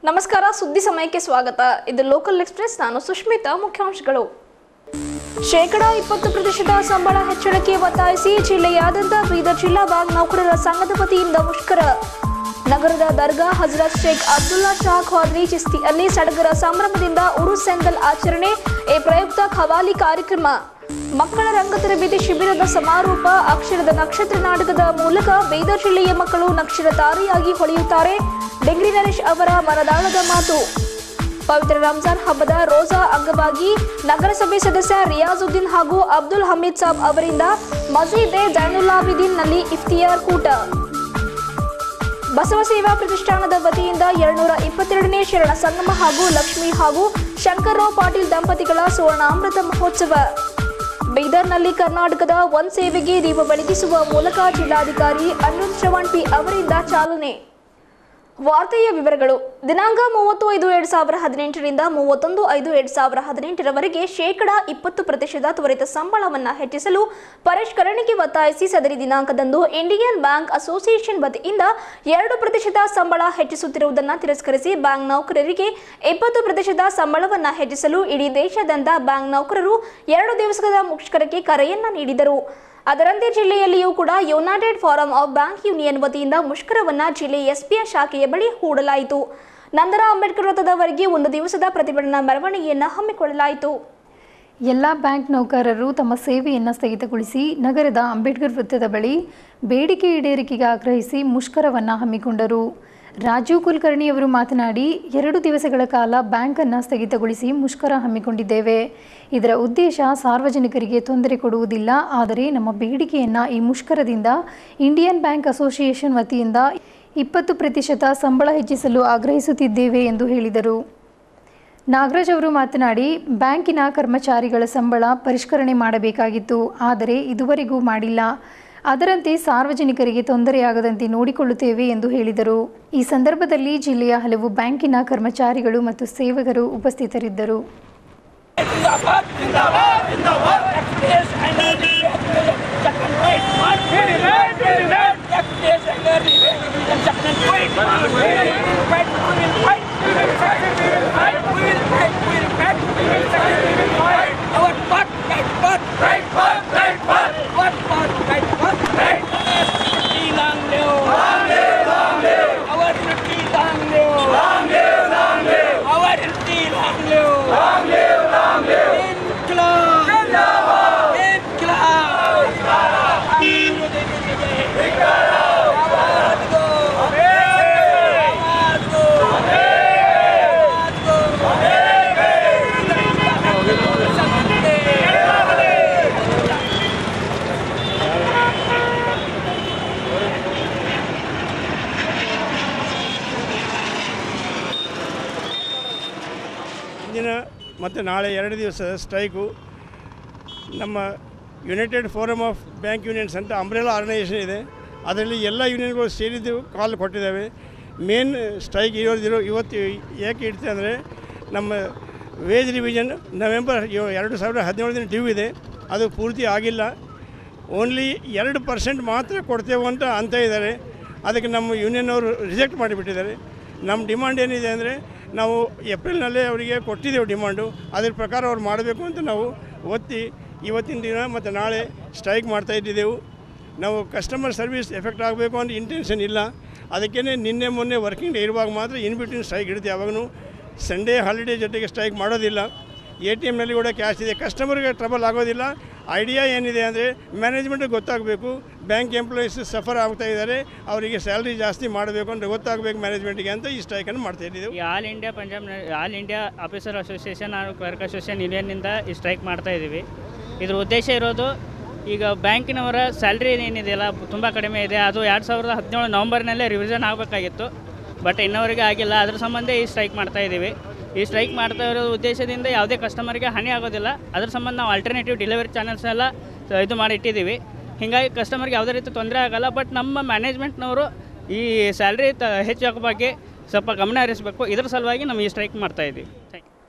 ನಮಸ್ಕಾರ ಸುದ್ದಿ ಸಮಯಕ್ಕೆ ಸ್ವಾಗತ ಇದು ಲೋಕಲ್ ಎಕ್ಸ್ಪ್ರೆಸ್ ನಾನು ಸುಷ್ಮಿತಾ ಮುಖ್ಯಾಂಶಗಳು ಶೇಕಡಾ ಇಪ್ಪತ್ತು ಪ್ರತಿಶತ ಸಂಬಳ ಹೆಚ್ಚಳಕ್ಕೆ ಒತ್ತಾಯಿಸಿ ಜಿಲ್ಲೆಯಾದ್ಯಂತ ಬೀದರ್ ಜಿಲ್ಲಾ ಬ್ಯಾಂಕ್ ನೌಕರರ ಸಂಘದ ವತಿಯಿಂದ ಮುಷ್ಕರ ನಗರದ ದರ್ಗಾ ಹಜರತ್ ಶೇಖ್ ಅಬ್ದುಲ್ಲಾ ಶಾ ಖಾದ್ರಿ ಚಿಸ್ತಿಯಲ್ಲಿ ಸಡಗರ ಸಂಭ್ರಮದಿಂದ ಉರುಸ್ ಸೆಂದಲ್ ಆಚರಣೆ ಈ ಪ್ರಯುಕ್ತ ಖವಾಲಿ ಕಾರ್ಯಕ್ರಮ ಮಕ್ಕಳ ರಂಗ ತರಬೇತಿ ಶಿಬಿರದ ಸಮಾರೋಪ ಅಕ್ಷರದ ನಕ್ಷತ್ರ ನಾಟಕದ ಮೂಲಕ ಬೀದರ್ ಜಿಲ್ಲೆಯ ಮಕ್ಕಳು ನಕ್ಷರ ತಾರೆಯಾಗಿ ಹೊಳೆಯುತ್ತಾರೆ ಡೆಂಗ್ರಿ ನರೇಶ್ ಅವರ ಮನದಾಳದ ಮಾತು ಪವಿತ್ರ ರಂಜಾನ್ ಹಬ್ಬದ ರೋಜಾ ಅಂಗವಾಗಿ ನಗರಸಭೆ ಸದಸ್ಯ ರಿಯಾಜುದ್ದೀನ್ ಹಾಗೂ ಅಬ್ದುಲ್ ಹಮೀದ್ ಸಾಬ್ ಅವರಿಂದ ಮಸೀದೆ ಜೈನುಲ್ಲಾಬಿದೀನ್ ನಲ್ಲಿ ಇಫ್ತಿಯಾರ್ ಕೂಟ ಬಸವ ಸೇವಾ ಪ್ರತಿಷ್ಠಾನದ ವತಿಯಿಂದ ಎರಡ್ನೂರ ಇಪ್ಪತ್ತೆರಡನೇ ಶರಣ ಸಂಗಮ ಹಾಗೂ ಲಕ್ಷ್ಮಿ ಹಾಗೂ ಶಂಕರ್ರಾವ್ ಪಾಟೀಲ್ ದಂಪತಿಗಳ ಸುವರ್ಣಾಮೃತ ಮಹೋತ್ಸವ ಬೀದರ್ನಲ್ಲಿ ಕರ್ನಾಟಕದ ಒನ್ ಸೇವೆಗೆ ದೀಪ ಬೆಳಗಿಸುವ ಮೂಲಕ ಜಿಲ್ಲಾಧಿಕಾರಿ ಅನಿರುದ್ಧ್ ಶ್ರವಣ್ ಪಿ ಅವರಿಂದ ಚಾಲನೆ ವಾರ್ತೆಯ ವಿವರಗಳು ದಿನಾಂಕ ಮೂವತ್ತು ಐದು ಎರಡ್ ಸಾವಿರ ಹದಿನೆಂಟರಿಂದ ಮೂವತ್ತೊಂದು ಐದು ಎರಡ್ ಸಾವಿರ ಹದಿನೆಂಟರವರೆಗೆ ಶೇಕಡಾ ಇಪ್ಪತ್ತು ಪ್ರತಿಶತ ತ್ವರಿತ ಸಂಬಳವನ್ನು ಹೆಚ್ಚಿಸಲು ಪರಿಷ್ಕರಣೆಗೆ ಒತ್ತಾಯಿಸಿ ಸದರಿ ದಿನಾಂಕದಂದು ಇಂಡಿಯನ್ ಬ್ಯಾಂಕ್ ಅಸೋಸಿಯೇಷನ್ ವತಿಯಿಂದ ಎರಡು ಪ್ರತಿಶತ ಸಂಬಳ ಹೆಚ್ಚಿಸುತ್ತಿರುವುದನ್ನು ತಿರಸ್ಕರಿಸಿ ಬ್ಯಾಂಕ್ ನೌಕರರಿಗೆ ಇಪ್ಪತ್ತು ಪ್ರತಿಶತ ಸಂಬಳವನ್ನು ಹೆಚ್ಚಿಸಲು ಇಡೀ ದೇಶಾದ್ಯಂತ ಬ್ಯಾಂಕ್ ನೌಕರರು ಎರಡು ದಿವಸದ ಮುಷ್ಕರಕ್ಕೆ ಕರೆಯನ್ನ ನೀಡಿದರು ಅದರಂತೆ ಜಿಲ್ಲೆಯಲ್ಲಿಯೂ ಕೂಡ United forum of bank union ವತಿಯಿಂದ ಮುಷ್ಕರವನ್ನ ಜಿಲ್ಲೆ ಎಸ್ಪಿಯ ಶಾಖೆಯ ಬಳಿ ಹೂಡಲಾಯಿತು ನಂತರ ಅಂಬೇಡ್ಕರ್ ವೃತ್ತದವರೆಗೆ ಒಂದು ದಿವಸದ ಪ್ರತಿಭಟನಾ ಮೆರವಣಿಗೆಯನ್ನು ಹಮ್ಮಿಕೊಳ್ಳಲಾಯಿತು ಎಲ್ಲ ಬ್ಯಾಂಕ್ ನೌಕರರು ತಮ್ಮ ಸೇವೆಯನ್ನು ಸ್ಥಗಿತಗೊಳಿಸಿ ನಗರದ ಅಂಬೇಡ್ಕರ್ ವೃತ್ತದ ಬಳಿ ಬೇಡಿಕೆ ಈಡೇರಿಕೆಗೆ ಆಗ್ರಹಿಸಿ ಮುಷ್ಕರವನ್ನು ಹಮ್ಮಿಕೊಂಡರು ರಾಜೀವ್ ಕುಲಕರ್ಣಿಯವರು ಮಾತನಾಡಿ ಎರಡು ದಿವಸಗಳ ಕಾಲ ಬ್ಯಾಂಕನ್ನು ಸ್ಥಗಿತಗೊಳಿಸಿ ಮುಷ್ಕರ ಹಮ್ಮಿಕೊಂಡಿದ್ದೇವೆ ಇದರ ಉದ್ದೇಶ ಸಾರ್ವಜನಿಕರಿಗೆ ತೊಂದರೆ ಕೊಡುವುದಿಲ್ಲ ಆದರೆ ನಮ್ಮ ಬೇಡಿಕೆಯನ್ನು ಈ ಮುಷ್ಕರದಿಂದ ಇಂಡಿಯನ್ ಬ್ಯಾಂಕ್ ಅಸೋಸಿಯೇಷನ್ ವತಿಯಿಂದ ಇಪ್ಪತ್ತು ಪ್ರತಿಶತ ಸಂಬಳ ಹೆಚ್ಚಿಸಲು ಆಗ್ರಹಿಸುತ್ತಿದ್ದೇವೆ ಎಂದು ಹೇಳಿದರು ನಾಗರಾಜ್ ಅವರು ಮಾತನಾಡಿ ಬ್ಯಾಂಕಿನ ಕರ್ಮಚಾರಿಗಳ ಸಂಬಳ ಪರಿಷ್ಕರಣೆ ಮಾಡಬೇಕಾಗಿತ್ತು ಆದರೆ ಇದುವರೆಗೂ ಮಾಡಿಲ್ಲ ಅದರಂತೆ ಸಾರ್ವಜನಿಕರಿಗೆ ತೊಂದರೆಯಾಗದಂತೆ ನೋಡಿಕೊಳ್ಳುತ್ತೇವೆ ಎಂದು ಹೇಳಿದರು ಈ ಸಂದರ್ಭದಲ್ಲಿ ಜಿಲ್ಲೆಯ ಹಲವು ಬ್ಯಾಂಕಿನ ಕರ್ಮಚಾರಿಗಳು ಮತ್ತು ಸೇವಕರು ಉಪಸ್ಥಿತರಿದ್ದರು जिंदाबाद जिंदाबाद जिंदाबाद एक्सप्रेस एनर्जी सेकंड फाइट मार फेरी रेड फेरी red express energy second fight मार फेरी fight will fight will fight will fight will fight will fight will fight our part right part right part right part what part right part right T long live long live long live our T long live long live long live our T long live long live इनकलाब जिंदाबाद इनकलाब आवाज दो आवाज दो आवाज दो ಇಂದಿನ ಮತ್ತು ನಾಳೆ ಎರಡು ದಿವಸದ ಸ್ಟ್ರೈಕು ನಮ್ಮ United forum of bank unions ಅಂತ ಅಂಬ್ರೆಲಾ ಆರ್ಗನೈಸೇಷನ್ ಇದೆ ಅದರಲ್ಲಿ ಎಲ್ಲ ಯೂನಿಯನ್ಗಳು ಸೇರಿದ್ದು ಕಾಲ್ ಕೊಟ್ಟಿದ್ದಾವೆ ಮೇನ್ ಸ್ಟ್ರೈಕ್ ಇರೋದಿರೋ ಇವತ್ತು ಏಕೆ ಇಡ್ತೀವಿ ಅಂದರೆ ನಮ್ಮ ವೇಜ್ ರಿವಿಷನ್ ನವೆಂಬರ್ ಯೋ- ಎರಡು ಸಾವಿರದ ಹದಿನೇಳರಿಂದ ಡ್ಯೂ ಇದೆ ಅದು ಪೂರ್ತಿ ಆಗಿಲ್ಲ ಓನ್ಲಿ ಎರಡು ಪರ್ಸೆಂಟ್ ಮಾತ್ರ ಕೊಡ್ತೇವೆ ಅಂತ ಅಂತ ಇದ್ದಾರೆ ಅದಕ್ಕೆ ನಮ್ಮ ಯೂನಿಯನ್ ಅವರು ರಿಜೆಕ್ಟ್ ಮಾಡಿಬಿಟ್ಟಿದ್ದಾರೆ ನಮ್ಮ ಡಿಮಾಂಡ್ ಏನಿದೆ ಅಂದರೆ ನಾವು ಏಪ್ರಿಲ್ನಲ್ಲೇ ಅವರಿಗೆ ಕೊಟ್ಟಿದ್ದೇವೆ ಡಿಮಾಂಡು ಅದ್ರ ಪ್ರಕಾರ ಅವ್ರು ಮಾಡಬೇಕು ಅಂತ ನಾವು ಒತ್ತಿ ಇವತ್ತಿನ ದಿನ ಮತ್ತು ನಾಳೆ ಸ್ಟ್ರೈಕ್ ಮಾಡ್ತಾ ಇದ್ದಿದ್ದೆವು ನಾವು ಕಸ್ಟಮರ್ ಸರ್ವಿಸ್ ಎಫೆಕ್ಟ್ ಆಗಬೇಕು ಅಂತ ಇಂಟೆನ್ಷನ್ ಇಲ್ಲ ಅದಕ್ಕೇ ನಿನ್ನೆ ಮೊನ್ನೆ ವರ್ಕಿಂಗ್ ಡೇ ಇರುವಾಗ ಮಾತ್ರ ಇನ್ ಬಿಟ್ವೀನ್ ಸ್ಟ್ರೈಕ್ ಇಡುತ್ತೆ ಯಾವಾಗೂ ಸಂಡೇ ಹಾಲಿಡೇ ಜೊತೆಗೆ ಸ್ಟ್ರೈಕ್ ಮಾಡೋದಿಲ್ಲ ಎ ಟಿ ಎಮ್ನಲ್ಲಿ ಕೂಡ ಕ್ಯಾಶ್ ಇದೆ ಕಸ್ಟಮರ್ಗೆ ಟ್ರಬಲ್ ಆಗೋದಿಲ್ಲ ಐಡಿಯಾ ಏನಿದೆ ಅಂದರೆ ಮ್ಯಾನೇಜ್ಮೆಂಟ್ಗೆ ಗೊತ್ತಾಗಬೇಕು ಬ್ಯಾಂಕ್ ಎಂಪ್ಲಾಯೀಸ್ ಸಫರ್ ಆಗ್ತಾ ಇದ್ದಾರೆ ಅವರಿಗೆ ಸ್ಯಾಲ್ರಿ ಜಾಸ್ತಿ ಮಾಡಬೇಕು ಅಂತ ಗೊತ್ತಾಗಬೇಕು ಮ್ಯಾನೇಜ್ಮೆಂಟ್ಗೆ ಅಂತ ಈ ಸ್ಟ್ರೈಕನ್ನು ಮಾಡ್ತಾ ಇದ್ದೀವಿ ಈ ಆಲ್ ಇಂಡಿಯಾ ಪಂಜಾಬ್ ನ- ಆಲ್ ಇಂಡಿಯಾ ಆಫೀಸರ್ ಅಸೋಸಿಯೇಷನ್ ಹಾಗೂ ಕ್ಲರ್ಕ್ ಅಸೋಸಿಯೇಷನ್ ಯೂನಿಯನ್ನಿಂದ ಈ ಸ್ಟ್ರೈಕ್ ಮಾಡ್ತಾ ಇದ್ದೀವಿ ಇದ್ರ ಉದ್ದೇಶ ಇರೋದು ಈಗ ಬ್ಯಾಂಕಿನವರ ಸ್ಯಾಲ್ರಿ ಏನಿದೆಯಲ್ಲ ತುಂಬ ಕಡಿಮೆ ಇದೆ ಅದು ಎರಡು ಸಾವಿರದ ಹದಿನೇಳು ನವಂಬರ್ನಲ್ಲೇ ರಿವಿಷನ್ ಆಗಬೇಕಾಗಿತ್ತು ಬಟ್ ಇನ್ನವರೆಗೆ ಆಗಿಲ್ಲ ಅದ್ರ ಸಂಬಂಧ ಈ ಸ್ಟ್ರೈಕ್ ಮಾಡ್ತಾ ಇದ್ದೀವಿ ಈ ಸ್ಟ್ರೈಕ್ ಮಾಡ್ತಾ ಇರೋ ಉದ್ದೇಶದಿಂದ ಯಾವುದೇ ಕಸ್ಟಮರ್ಗೆ ಹಾನಿ ಆಗೋದಿಲ್ಲ ಅದ್ರ ಸಂಬಂಧ ನಾವು ಆಲ್ಟರ್ನೇಟಿವ್ ಡೆಲಿವರಿ ಚಾನಲ್ಸ್ ಎಲ್ಲ ಸ- ಇದು ಮಾಡಿ ಇಟ್ಟಿದ್ದೀವಿ ಹೀಗಾಗಿ ಕಸ್ಟಮರ್ಗೆ ಯಾವುದೇ ರೀತಿ ತೊಂದರೆ ಆಗಲ್ಲ ಬಟ್ ನಮ್ಮ ಮ್ಯಾನೇಜ್ಮೆಂಟ್ನವರು ಈ ಸ್ಯಾಲ್ರಿ ತ ಹೆಚ್ಚು ಬಗ್ಗೆ ಸ್ವಲ್ಪ ಗಮನ ಹರಿಸಬೇಕು ಇದ್ರ ಸಲುವಾಗಿ ನಾವು ಈ ಸ್ಟ್ರೈಕ್ ಮಾಡ್ತಾ ಇದ್ದೀವಿ ಥ್ಯಾಂಕ್ ಯು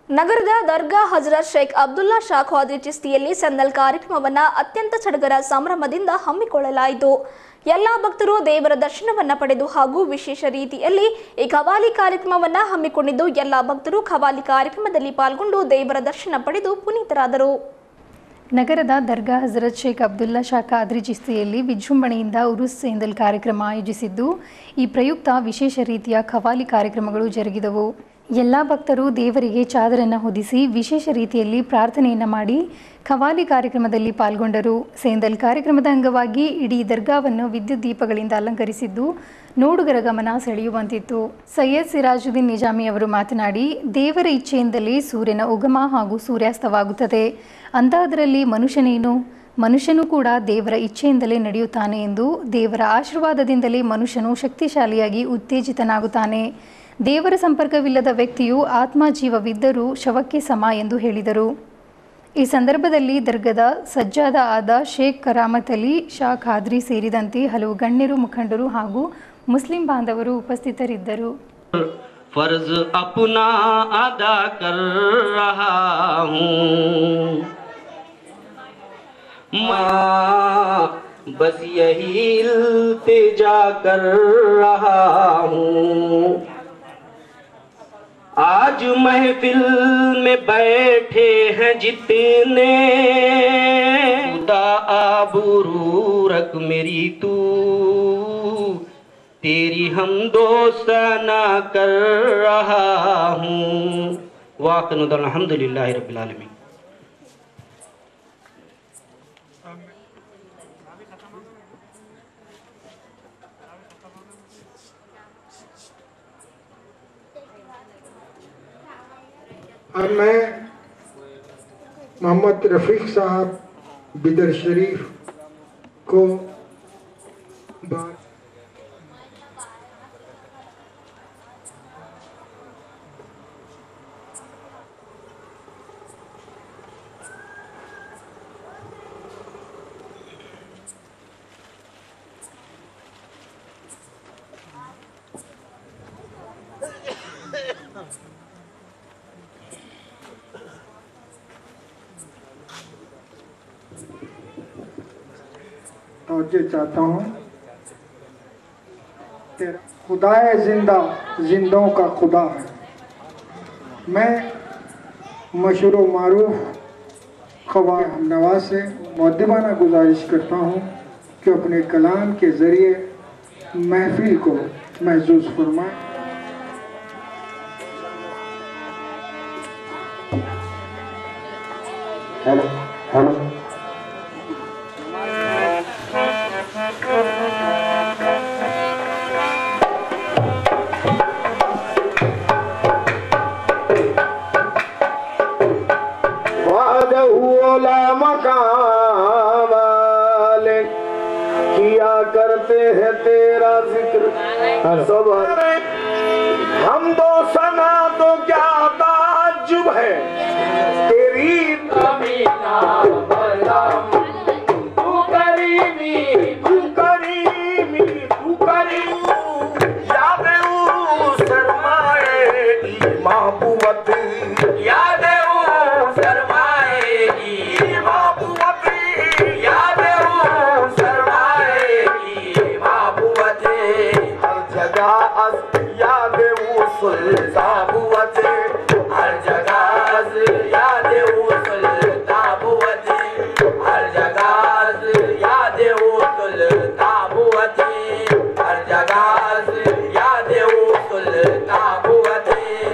ನಗರದ ದರ್ಗಾ ಹಜರತ್ ಶೇಖ್ ಅಬ್ದುಲ್ಲಾ ಶಾ ಖಾದ್ರಿ ಚಿಸ್ತಿಯಲ್ಲಿ ಸಂದಲ್ ಕಾರ್ಯಕ್ರಮವನ್ನ ಅತ್ಯಂತ ಸಡಗರ ಸಂಭ್ರಮದಿಂದ ಹಮ್ಮಿಕೊಳ್ಳಲಾಯಿತು ಎಲ್ಲಾ ಭಕ್ತರು ದೇವರ ದರ್ಶನವನ್ನ ಪಡೆದು ಹಾಗೂ ವಿಶೇಷ ರೀತಿಯಲ್ಲಿ ಈ ಖವಾಲಿ ಕಾರ್ಯಕ್ರಮವನ್ನ ಹಮ್ಮಿಕೊಂಡಿದ್ದು ಎಲ್ಲಾ ಭಕ್ತರು ಖವಾಲಿ ಕಾರ್ಯಕ್ರಮದಲ್ಲಿ ಪಾಲ್ಗೊಂಡು ದೇವರ ದರ್ಶನ ಪಡೆದು ಪುನೀತರಾದರು ನಗರದ ದರ್ಗಾ ಹಜರತ್ ಶೇಖ್ ಅಬ್ದುಲ್ಲಾ ಶಾ ಖಾದ್ರಿ ಚಿಸ್ತಿಯಲ್ಲಿ ವಿಜೃಂಭಣೆಯಿಂದ ಉರುಸ್ ಸೇಂದಲ್ ಕಾರ್ಯಕ್ರಮ ಆಯೋಜಿಸಿದ್ದು ಈ ಪ್ರಯುಕ್ತ ವಿಶೇಷ ರೀತಿಯ ಖವಾಲಿ ಕಾರ್ಯಕ್ರಮಗಳು ಜರುಗಿದವು ಎಲ್ಲ ಭಕ್ತರು ದೇವರಿಗೆ ಚಾದರನ್ನು ಹೊದಿಸಿ ವಿಶೇಷ ರೀತಿಯಲ್ಲಿ ಪ್ರಾರ್ಥನೆಯನ್ನು ಮಾಡಿ ಖವಾಲಿ ಕಾರ್ಯಕ್ರಮದಲ್ಲಿ ಪಾಲ್ಗೊಂಡರು ಸೇಂದಲ್ ಕಾರ್ಯಕ್ರಮದ ಅಂಗವಾಗಿ ಇಡೀ ದರ್ಗಾವನ್ನು ವಿದ್ಯುತ್ ದೀಪಗಳಿಂದ ಅಲಂಕರಿಸಿದ್ದು ನೋಡುಗರ ಗಮನ ಸೆಳೆಯುವಂತಿತ್ತು ಸೈಯದ್ ಸಿರಾಜುದ್ದೀನ್ ನಿಜಾಮಿ ಅವರು ಮಾತನಾಡಿ ದೇವರ ಇಚ್ಛೆಯಿಂದಲೇ ಸೂರ್ಯನ ಉಗಮ ಹಾಗೂ ಸೂರ್ಯಾಸ್ತವಾಗುತ್ತದೆ ಅಂಥದ್ರಲ್ಲಿ ಮನುಷ್ಯನೇನು ಮನುಷ್ಯನೂ ಕೂಡ ದೇವರ ಇಚ್ಛೆಯಿಂದಲೇ ನಡೆಯುತ್ತಾನೆ ಎಂದು ದೇವರ ಆಶೀರ್ವಾದದಿಂದಲೇ ಮನುಷ್ಯನು ಶಕ್ತಿಶಾಲಿಯಾಗಿ ಉತ್ತೇಜಿತನಾಗುತ್ತಾನೆ ದೇವರ ಸಂಪರ್ಕವಿಲ್ಲದ ವ್ಯಕ್ತಿಯು ಆತ್ಮ ಜೀವವಿದ್ದರೂ ಶವಕ್ಕೆ ಸಮ ಎಂದು ಹೇಳಿದರು ಈ ಸಂದರ್ಭದಲ್ಲಿ ದರ್ಗದ ಸಜ್ಜಾದ ಆದ ಶೇಖ್ ಕರಾಮತ್ ಅಲಿ ಶಾ ಖಾದ್ರಿ ಸೇರಿದಂತೆ ಹಲವು ಗಣ್ಯರು ಮುಖಂಡರು ಹಾಗೂ ಮುಸ್ಲಿಂ ಬಾಂಧವರು ಉಪಸ್ಥಿತರಿದ್ದರು फर्ज अपना अदा कर रहा हूँ माँ बस यही इल्तिजा कर रहा हूँ आज महफिल में बैठे हैं जितने खुदा आबरू रख मेरी तू तेरी हम दोस्ताना कर रहा हूँ वाकनुद अल्हम्दुलिल्लाह रब्बिल आलमीन अब मैं मोहम्मद रफ़ीक साहब बिदर शरीफ को बात तोज्जे चाहता हूँ तेरा खुदाए जिंदा जिंदों का खुदा है मैं मशहूर मरूफ खवा नवाज से मद्दबाना गुजारिश करता हूँ कि अपने कलाम के ज़रिए महफिल को महसूस फरमाएं हेलो हेलो किया करते हैं तेरा जिक्र सब हम दो सना तो क्या ताजुब है तेरी तू करीमी तू करीमी तू करीम याद शर्माए महबूबत याद शर्माए महबूबत याद शर्माए महबूबत हर जगह अस याद सुल्ताबुवत हर जगह अस याद सुल्ताबुवत हर जगह अस याद सुल्ताबुवत हर जगह अस याद सुल्ताबुवत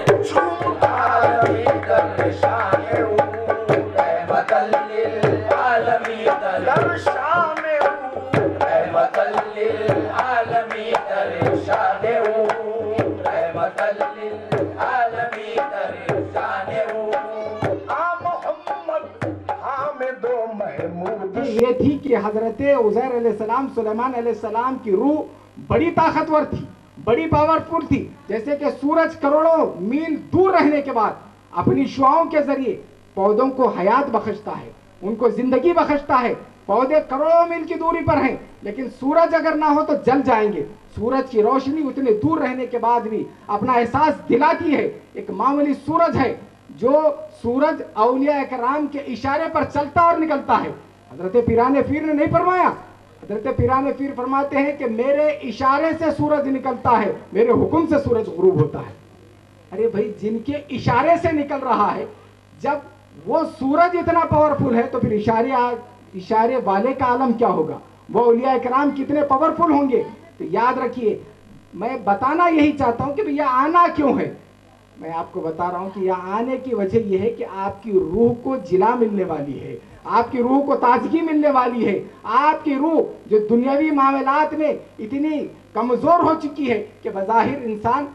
ये थी कि हजरत उजैर सलाम सुलेमान सलाम की रूह बड़ी ताकतवर थी बड़ी पावरफुल थी जैसे कि सूरज करोड़ों मील दूर रहने के बाद अपनी शुआओं के जरिए पौधों को हयात बख्शता है उनको जिंदगी बख्शता है पौधे करोड़ों मील की दूरी पर हैं लेकिन सूरज अगर ना हो तो जल जाएंगे सूरज की रोशनी उतने दूर रहने के बाद भी अपना एहसास दिलाती है एक मामूली सूरज है जो सूरज अलिया कराम के इशारे पर चलता और निकलता है हजरत पिराने फिर ने नहीं फरमाया हजरत पिराने फिर फरमाते हैं कि मेरे इशारे से सूरज निकलता है मेरे हुक्म से सूरज गुरूब होता है अरे भाई जिनके इशारे से निकल रहा है जब वो सूरज इतना पावरफुल है तो फिर इशारे आ- इशारे वाले का आलम क्या होगा वो उलिया कराम कितने पावरफुल होंगे तो याद रखिए मैं बताना यही चाहता हूं कि भैया आना क्यों है मैं आपको बता रहा हूं कि यहाँ आने की वजह यह है कि आपकी रूह को जिला मिलने वाली है आपकी रूह को ताजगी मिलने वाली है आपकी रूह जो दुनियावी मामलात में इतनी कमजोर हो चुकी है कि बज़ाहिर इंसान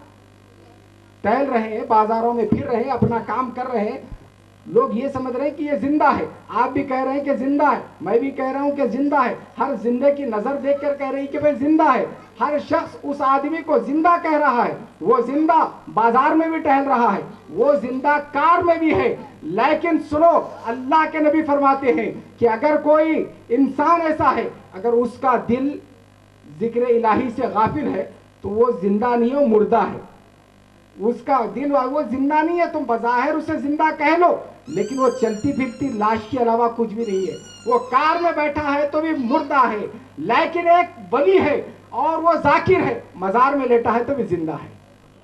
टहल रहे हैं बाजारों में फिर रहे हैं अपना काम कर रहे हैं लोग ये समझ रहे हैं कि ये जिंदा है आप भी कह रहे हैं कि जिंदा है मैं भी कह रहा हूं कि जिंदा है हर जिंदे की नजर देखकर कह रही कि भाई जिंदा है हर शख्स उस आदमी को जिंदा कह रहा है वो जिंदा बाजार में भी टहल रहा है वो जिंदा कार में भी है लेकिन सुनो अल्लाह के नबी फरमाते हैं कि अगर कोई इंसान ऐसा है अगर उसका दिल जिक्र इलाही से गाफिल है तो वो जिंदा नहीं है वो मुर्दा है उसका दिल वो जिंदा नहीं है तुम बजाहिर उसे जिंदा कह लो लेकिन वो चलती फिरती लाश के अलावा कुछ भी नहीं है वो कार में बैठा है तो भी मुर्दा है लेकिन एक बली है और वो जाकिर है मजार में लेटा है तो भी जिंदा है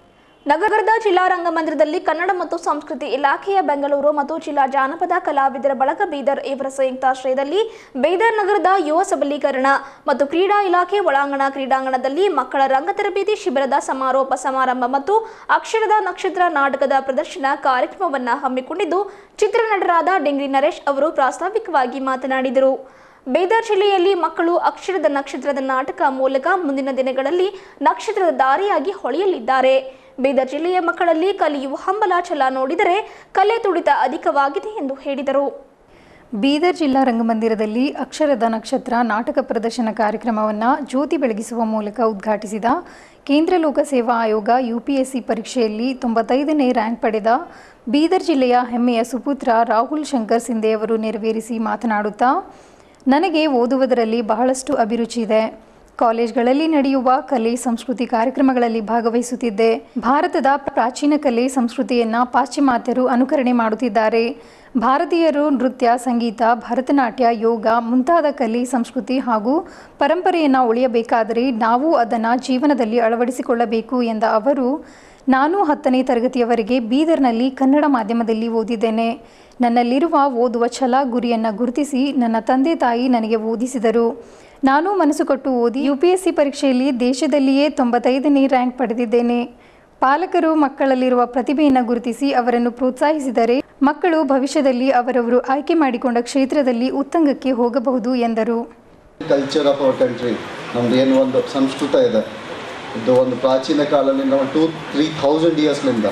ನಗರದ ಜಿಲ್ಲಾ ರಂಗಮಂದಿರದಲ್ಲಿ ಕನ್ನಡ ಮತ್ತು ಸಂಸ್ಕೃತಿ ಇಲಾಖೆಯ ಬೆಂಗಳೂರು ಮತ್ತು ಜಿಲ್ಲಾ ಜಾನಪದ ಕಲಾವಿದರ ಬಳಗ ಬೀದರ್ ಇವರ ಸಂಯುಕ್ತಾಶ್ರಯದಲ್ಲಿ ಬೀದರ್ ನಗರದ ಯುವ ಸಬಲೀಕರಣ ಮತ್ತು ಕ್ರೀಡಾ ಇಲಾಖೆ ಒಳಾಂಗಣ ಕ್ರೀಡಾಂಗಣದಲ್ಲಿ ಮಕ್ಕಳ ರಂಗ ತರಬೇತಿ ಶಿಬಿರದ ಸಮಾರೋಪ ಸಮಾರಂಭ ಮತ್ತು ಅಕ್ಷರದ ನಕ್ಷತ್ರ ನಾಟಕದ ಪ್ರದರ್ಶನ ಕಾರ್ಯಕ್ರಮವನ್ನು ಹಮ್ಮಿಕೊಂಡಿದ್ದು ಚಿತ್ರನಟರಾದ ಡೆಂಗ್ರಿ ನರೇಶ್ ಅವರು ಪ್ರಾಸ್ತಾವಿಕವಾಗಿ ಮಾತನಾಡಿದರು ಬೀದರ್ ಜಿಲ್ಲೆಯಲ್ಲಿ ಮಕ್ಕಳು ಅಕ್ಷರದ ನಕ್ಷತ್ರದ ನಾಟಕ ಮೂಲಕ ಮುಂದಿನ ದಿನಗಳಲ್ಲಿ ನಕ್ಷತ್ರದ ದಾರಿಯಾಗಿ ಹೊಳೆಯಲಿದ್ದಾರೆ ಬೀದರ್ ಜಿಲ್ಲೆಯ ಮಕ್ಕಳಲ್ಲಿ ಕಲಿಯುವ ಹಂಬಲ ಛಲ ನೋಡಿದರೆ ಕಲೆ ತುಡಿತ ಅಧಿಕವಾಗಿದೆ ಎಂದು ಹೇಳಿದರು ಬೀದರ್ ಜಿಲ್ಲಾ ರಂಗಮಂದಿರದಲ್ಲಿ ಅಕ್ಷರದ ನಕ್ಷತ್ರ ನಾಟಕ ಪ್ರದರ್ಶನ ಕಾರ್ಯಕ್ರಮವನ್ನು ಜ್ಯೋತಿ ಬೆಳಗಿಸುವ ಮೂಲಕ ಉದ್ಘಾಟಿಸಿದ ಕೇಂದ್ರ ಲೋಕಸೇವಾ ಆಯೋಗ ಯುಪಿಎಸ್ಸಿ ಪರೀಕ್ಷೆಯಲ್ಲಿ ತೊಂಬತ್ತೈದನೇ ರ್ಯಾಂಕ್ ಪಡೆದ ಬೀದರ್ ಜಿಲ್ಲೆಯ ಹೆಮ್ಮೆಯ ಸುಪುತ್ರ ರಾಹುಲ್ ಶಂಕರ್ ಸಿಂಧೆ ಅವರು ನೆರವೇರಿಸಿ ಮಾತನಾಡುತ್ತಾ ನನಗೆ ಓದುವುದರಲ್ಲಿ ಬಹಳಷ್ಟು ಅಭಿರುಚಿ ಇದೆ ಕಾಲೇಜ್ಗಳಲ್ಲಿ ನಡೆಯುವ ಕಲೆ ಸಂಸ್ಕೃತಿ ಕಾರ್ಯಕ್ರಮಗಳಲ್ಲಿ ಭಾಗವಹಿಸುತ್ತಿದ್ದೆ ಭಾರತದ ಪ್ರಾಚೀನ ಕಲೆ ಸಂಸ್ಕೃತಿಯನ್ನು ಪಾಶ್ಚಿಮಾತ್ಯರು ಅನುಕರಣೆ ಮಾಡುತ್ತಿದ್ದಾರೆ ಭಾರತೀಯರು ನೃತ್ಯ ಸಂಗೀತ ಭರತನಾಟ್ಯ ಯೋಗ ಮುಂತಾದ ಕಲೆ ಸಂಸ್ಕೃತಿ ಹಾಗೂ ಪರಂಪರೆಯನ್ನು ಉಳಿಯಬೇಕಾದರೆ ನಾವು ಅದನ್ನು ಜೀವನದಲ್ಲಿ ಅಳವಡಿಸಿಕೊಳ್ಳಬೇಕು ಎಂದ ಅವರು ನಾನು ಹತ್ತನೇ ತರಗತಿಯವರೆಗೆ ಬೀದರ್ನಲ್ಲಿ ಕನ್ನಡ ಮಾಧ್ಯಮದಲ್ಲಿ ಓದಿದ್ದೇನೆ ನನ್ನಲ್ಲಿರುವ ಓದುವ ಛಲ ಗುರಿಯನ್ನು ಗುರುತಿಸಿ ನನ್ನ ತಂದೆ ತಾಯಿ ನನಗೆ ಓದಿಸಿದರು ನಾನು ಮನಸ್ಸು ಕೊಟ್ಟು ಓದಿ ಯು ಪಿ ಎಸ್ ಸಿ ಪರೀಕ್ಷೆಯಲ್ಲಿ ದೇಶದಲ್ಲಿಯೇ ತೊಂಬತ್ತೈದನೇ ರ್ಯಾಂಕ್ ಪಡೆದಿದ್ದೇನೆ ಪಾಲಕರು ಮಕ್ಕಳಲ್ಲಿರುವ ಪ್ರತಿಭೆಯನ್ನು ಗುರುತಿಸಿ ಅವರನ್ನು ಪ್ರೋತ್ಸಾಹಿಸಿದರೆ ಮಕ್ಕಳು ಭವಿಷ್ಯದಲ್ಲಿ ಅವರವರು ಆಯ್ಕೆ ಮಾಡಿಕೊಂಡ ಕ್ಷೇತ್ರದಲ್ಲಿ ಉತ್ತಂಗಕ್ಕೆ ಹೋಗಬಹುದು ಎಂದರು ಕಲ್ಚರ್ ಆಫ್ ಅವರ್ ಕಂಟ್ರಿ ನಮ್ದು ಏನು ಒಂದು ಸಂಸ್ಕೃತ ಇದೆ ಇದು ಒಂದು ಪ್ರಾಚೀನ ಕಾಲದಿಂದ ಒಂದು ಟೂ ತ್ರೀ ಥೌಸಂಡ್ ಇಯರ್ಸ್ಲಿಂದ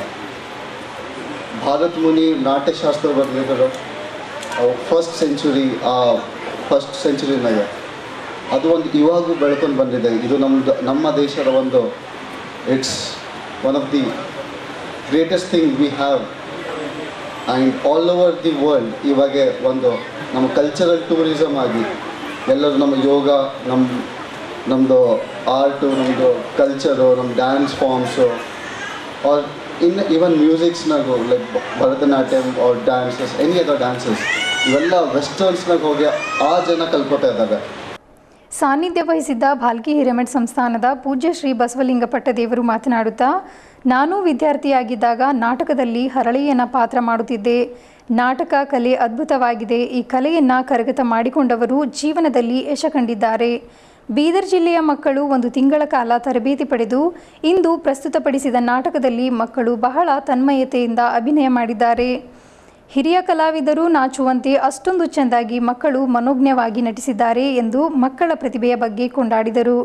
ಭಾರತ್ ಮುನಿ ನಾಟ್ಯಶಾಸ್ತ್ರ ಬರೆದಿದ್ದರು ಫಸ್ಟ್ ಸೆಂಚುರಿ ಫಸ್ಟ್ ಸೆಂಚುರಿನಾಗ ಅದು ಒಂದು ಇವಾಗೂ ಬೆಳ್ಕೊಂಡು ಬಂದಿದೆ ಇದು ನಮ್ಮದು ನಮ್ಮ ದೇಶದ ಒಂದು it's one of the greatest thing we have and all over the world ಇವಾಗ ಒಂದು ನಮ್ಮ ಕಲ್ಚರಲ್ ಟೂರಿಸಮ್ ಆಗಿ ಎಲ್ಲರೂ ನಮ್ಮ ಯೋಗ ನಮ್ಮ ನಮ್ಮದು ಆರ್ಟು ನಮ್ಮದು ಕಲ್ಚರು ನಮ್ಮ dance forms are in even ಮ್ಯೂಸಿಕ್ಸ್ನಾಗು like Bharatanatyam are dances any other dances ಇವೆಲ್ಲ ವೆಸ್ಟರ್ನ್ಸ್ನಾಗ ಹೋಗಿ ಆ ಜನ ಕಲ್ಕೋತಾ ಇದ್ದಾರೆ ಸಾನ್ನಿಧ್ಯ ವಹಿಸಿದ್ದ ಭಾಲ್ಕಿ ಹಿರೇಮಠ್ ಸಂಸ್ಥಾನದ ಪೂಜ್ಯ ಶ್ರೀ ಬಸವಲಿಂಗ ಪಟ್ಟದೇವರು ಮಾತನಾಡುತ್ತಾ ನಾನು ವಿದ್ಯಾರ್ಥಿಯಾಗಿದ್ದಾಗ ನಾಟಕದಲ್ಲಿ ಹರಳೆಯನ ಪಾತ್ರ ಮಾಡುತ್ತಿದ್ದೆ ನಾಟಕ ಕಲೆ ಅದ್ಭುತವಾಗಿದೆ ಈ ಕಲೆಯನ್ನು ಕರಗತ ಮಾಡಿಕೊಂಡವರು ಜೀವನದಲ್ಲಿ ಯಶ ಕಂಡಿದ್ದಾರೆ ಬೀದರ್ ಜಿಲ್ಲೆಯ ಮಕ್ಕಳು ಒಂದು ತಿಂಗಳ ಕಾಲ ತರಬೇತಿ ಪಡೆದು ಇಂದು ಪ್ರಸ್ತುತಪಡಿಸಿದ ನಾಟಕದಲ್ಲಿ ಮಕ್ಕಳು ಬಹಳ ತನ್ಮಯತೆಯಿಂದ ಅಭಿನಯ ಮಾಡಿದ್ದಾರೆ ಹಿರಿಯ ಕಲಾವಿದರು ನಾಚುವಂತೆ ಅಷ್ಟೊಂದು ಚೆಂದಾಗಿ ಮಕ್ಕಳು ಮನೋಜ್ಞವಾಗಿ ನಟಿಸಿದ್ದಾರೆ ಎಂದು ಮಕ್ಕಳ ಪ್ರತಿಭೆಯ ಬಗ್ಗೆ ಕೊಂಡಾಡಿದರು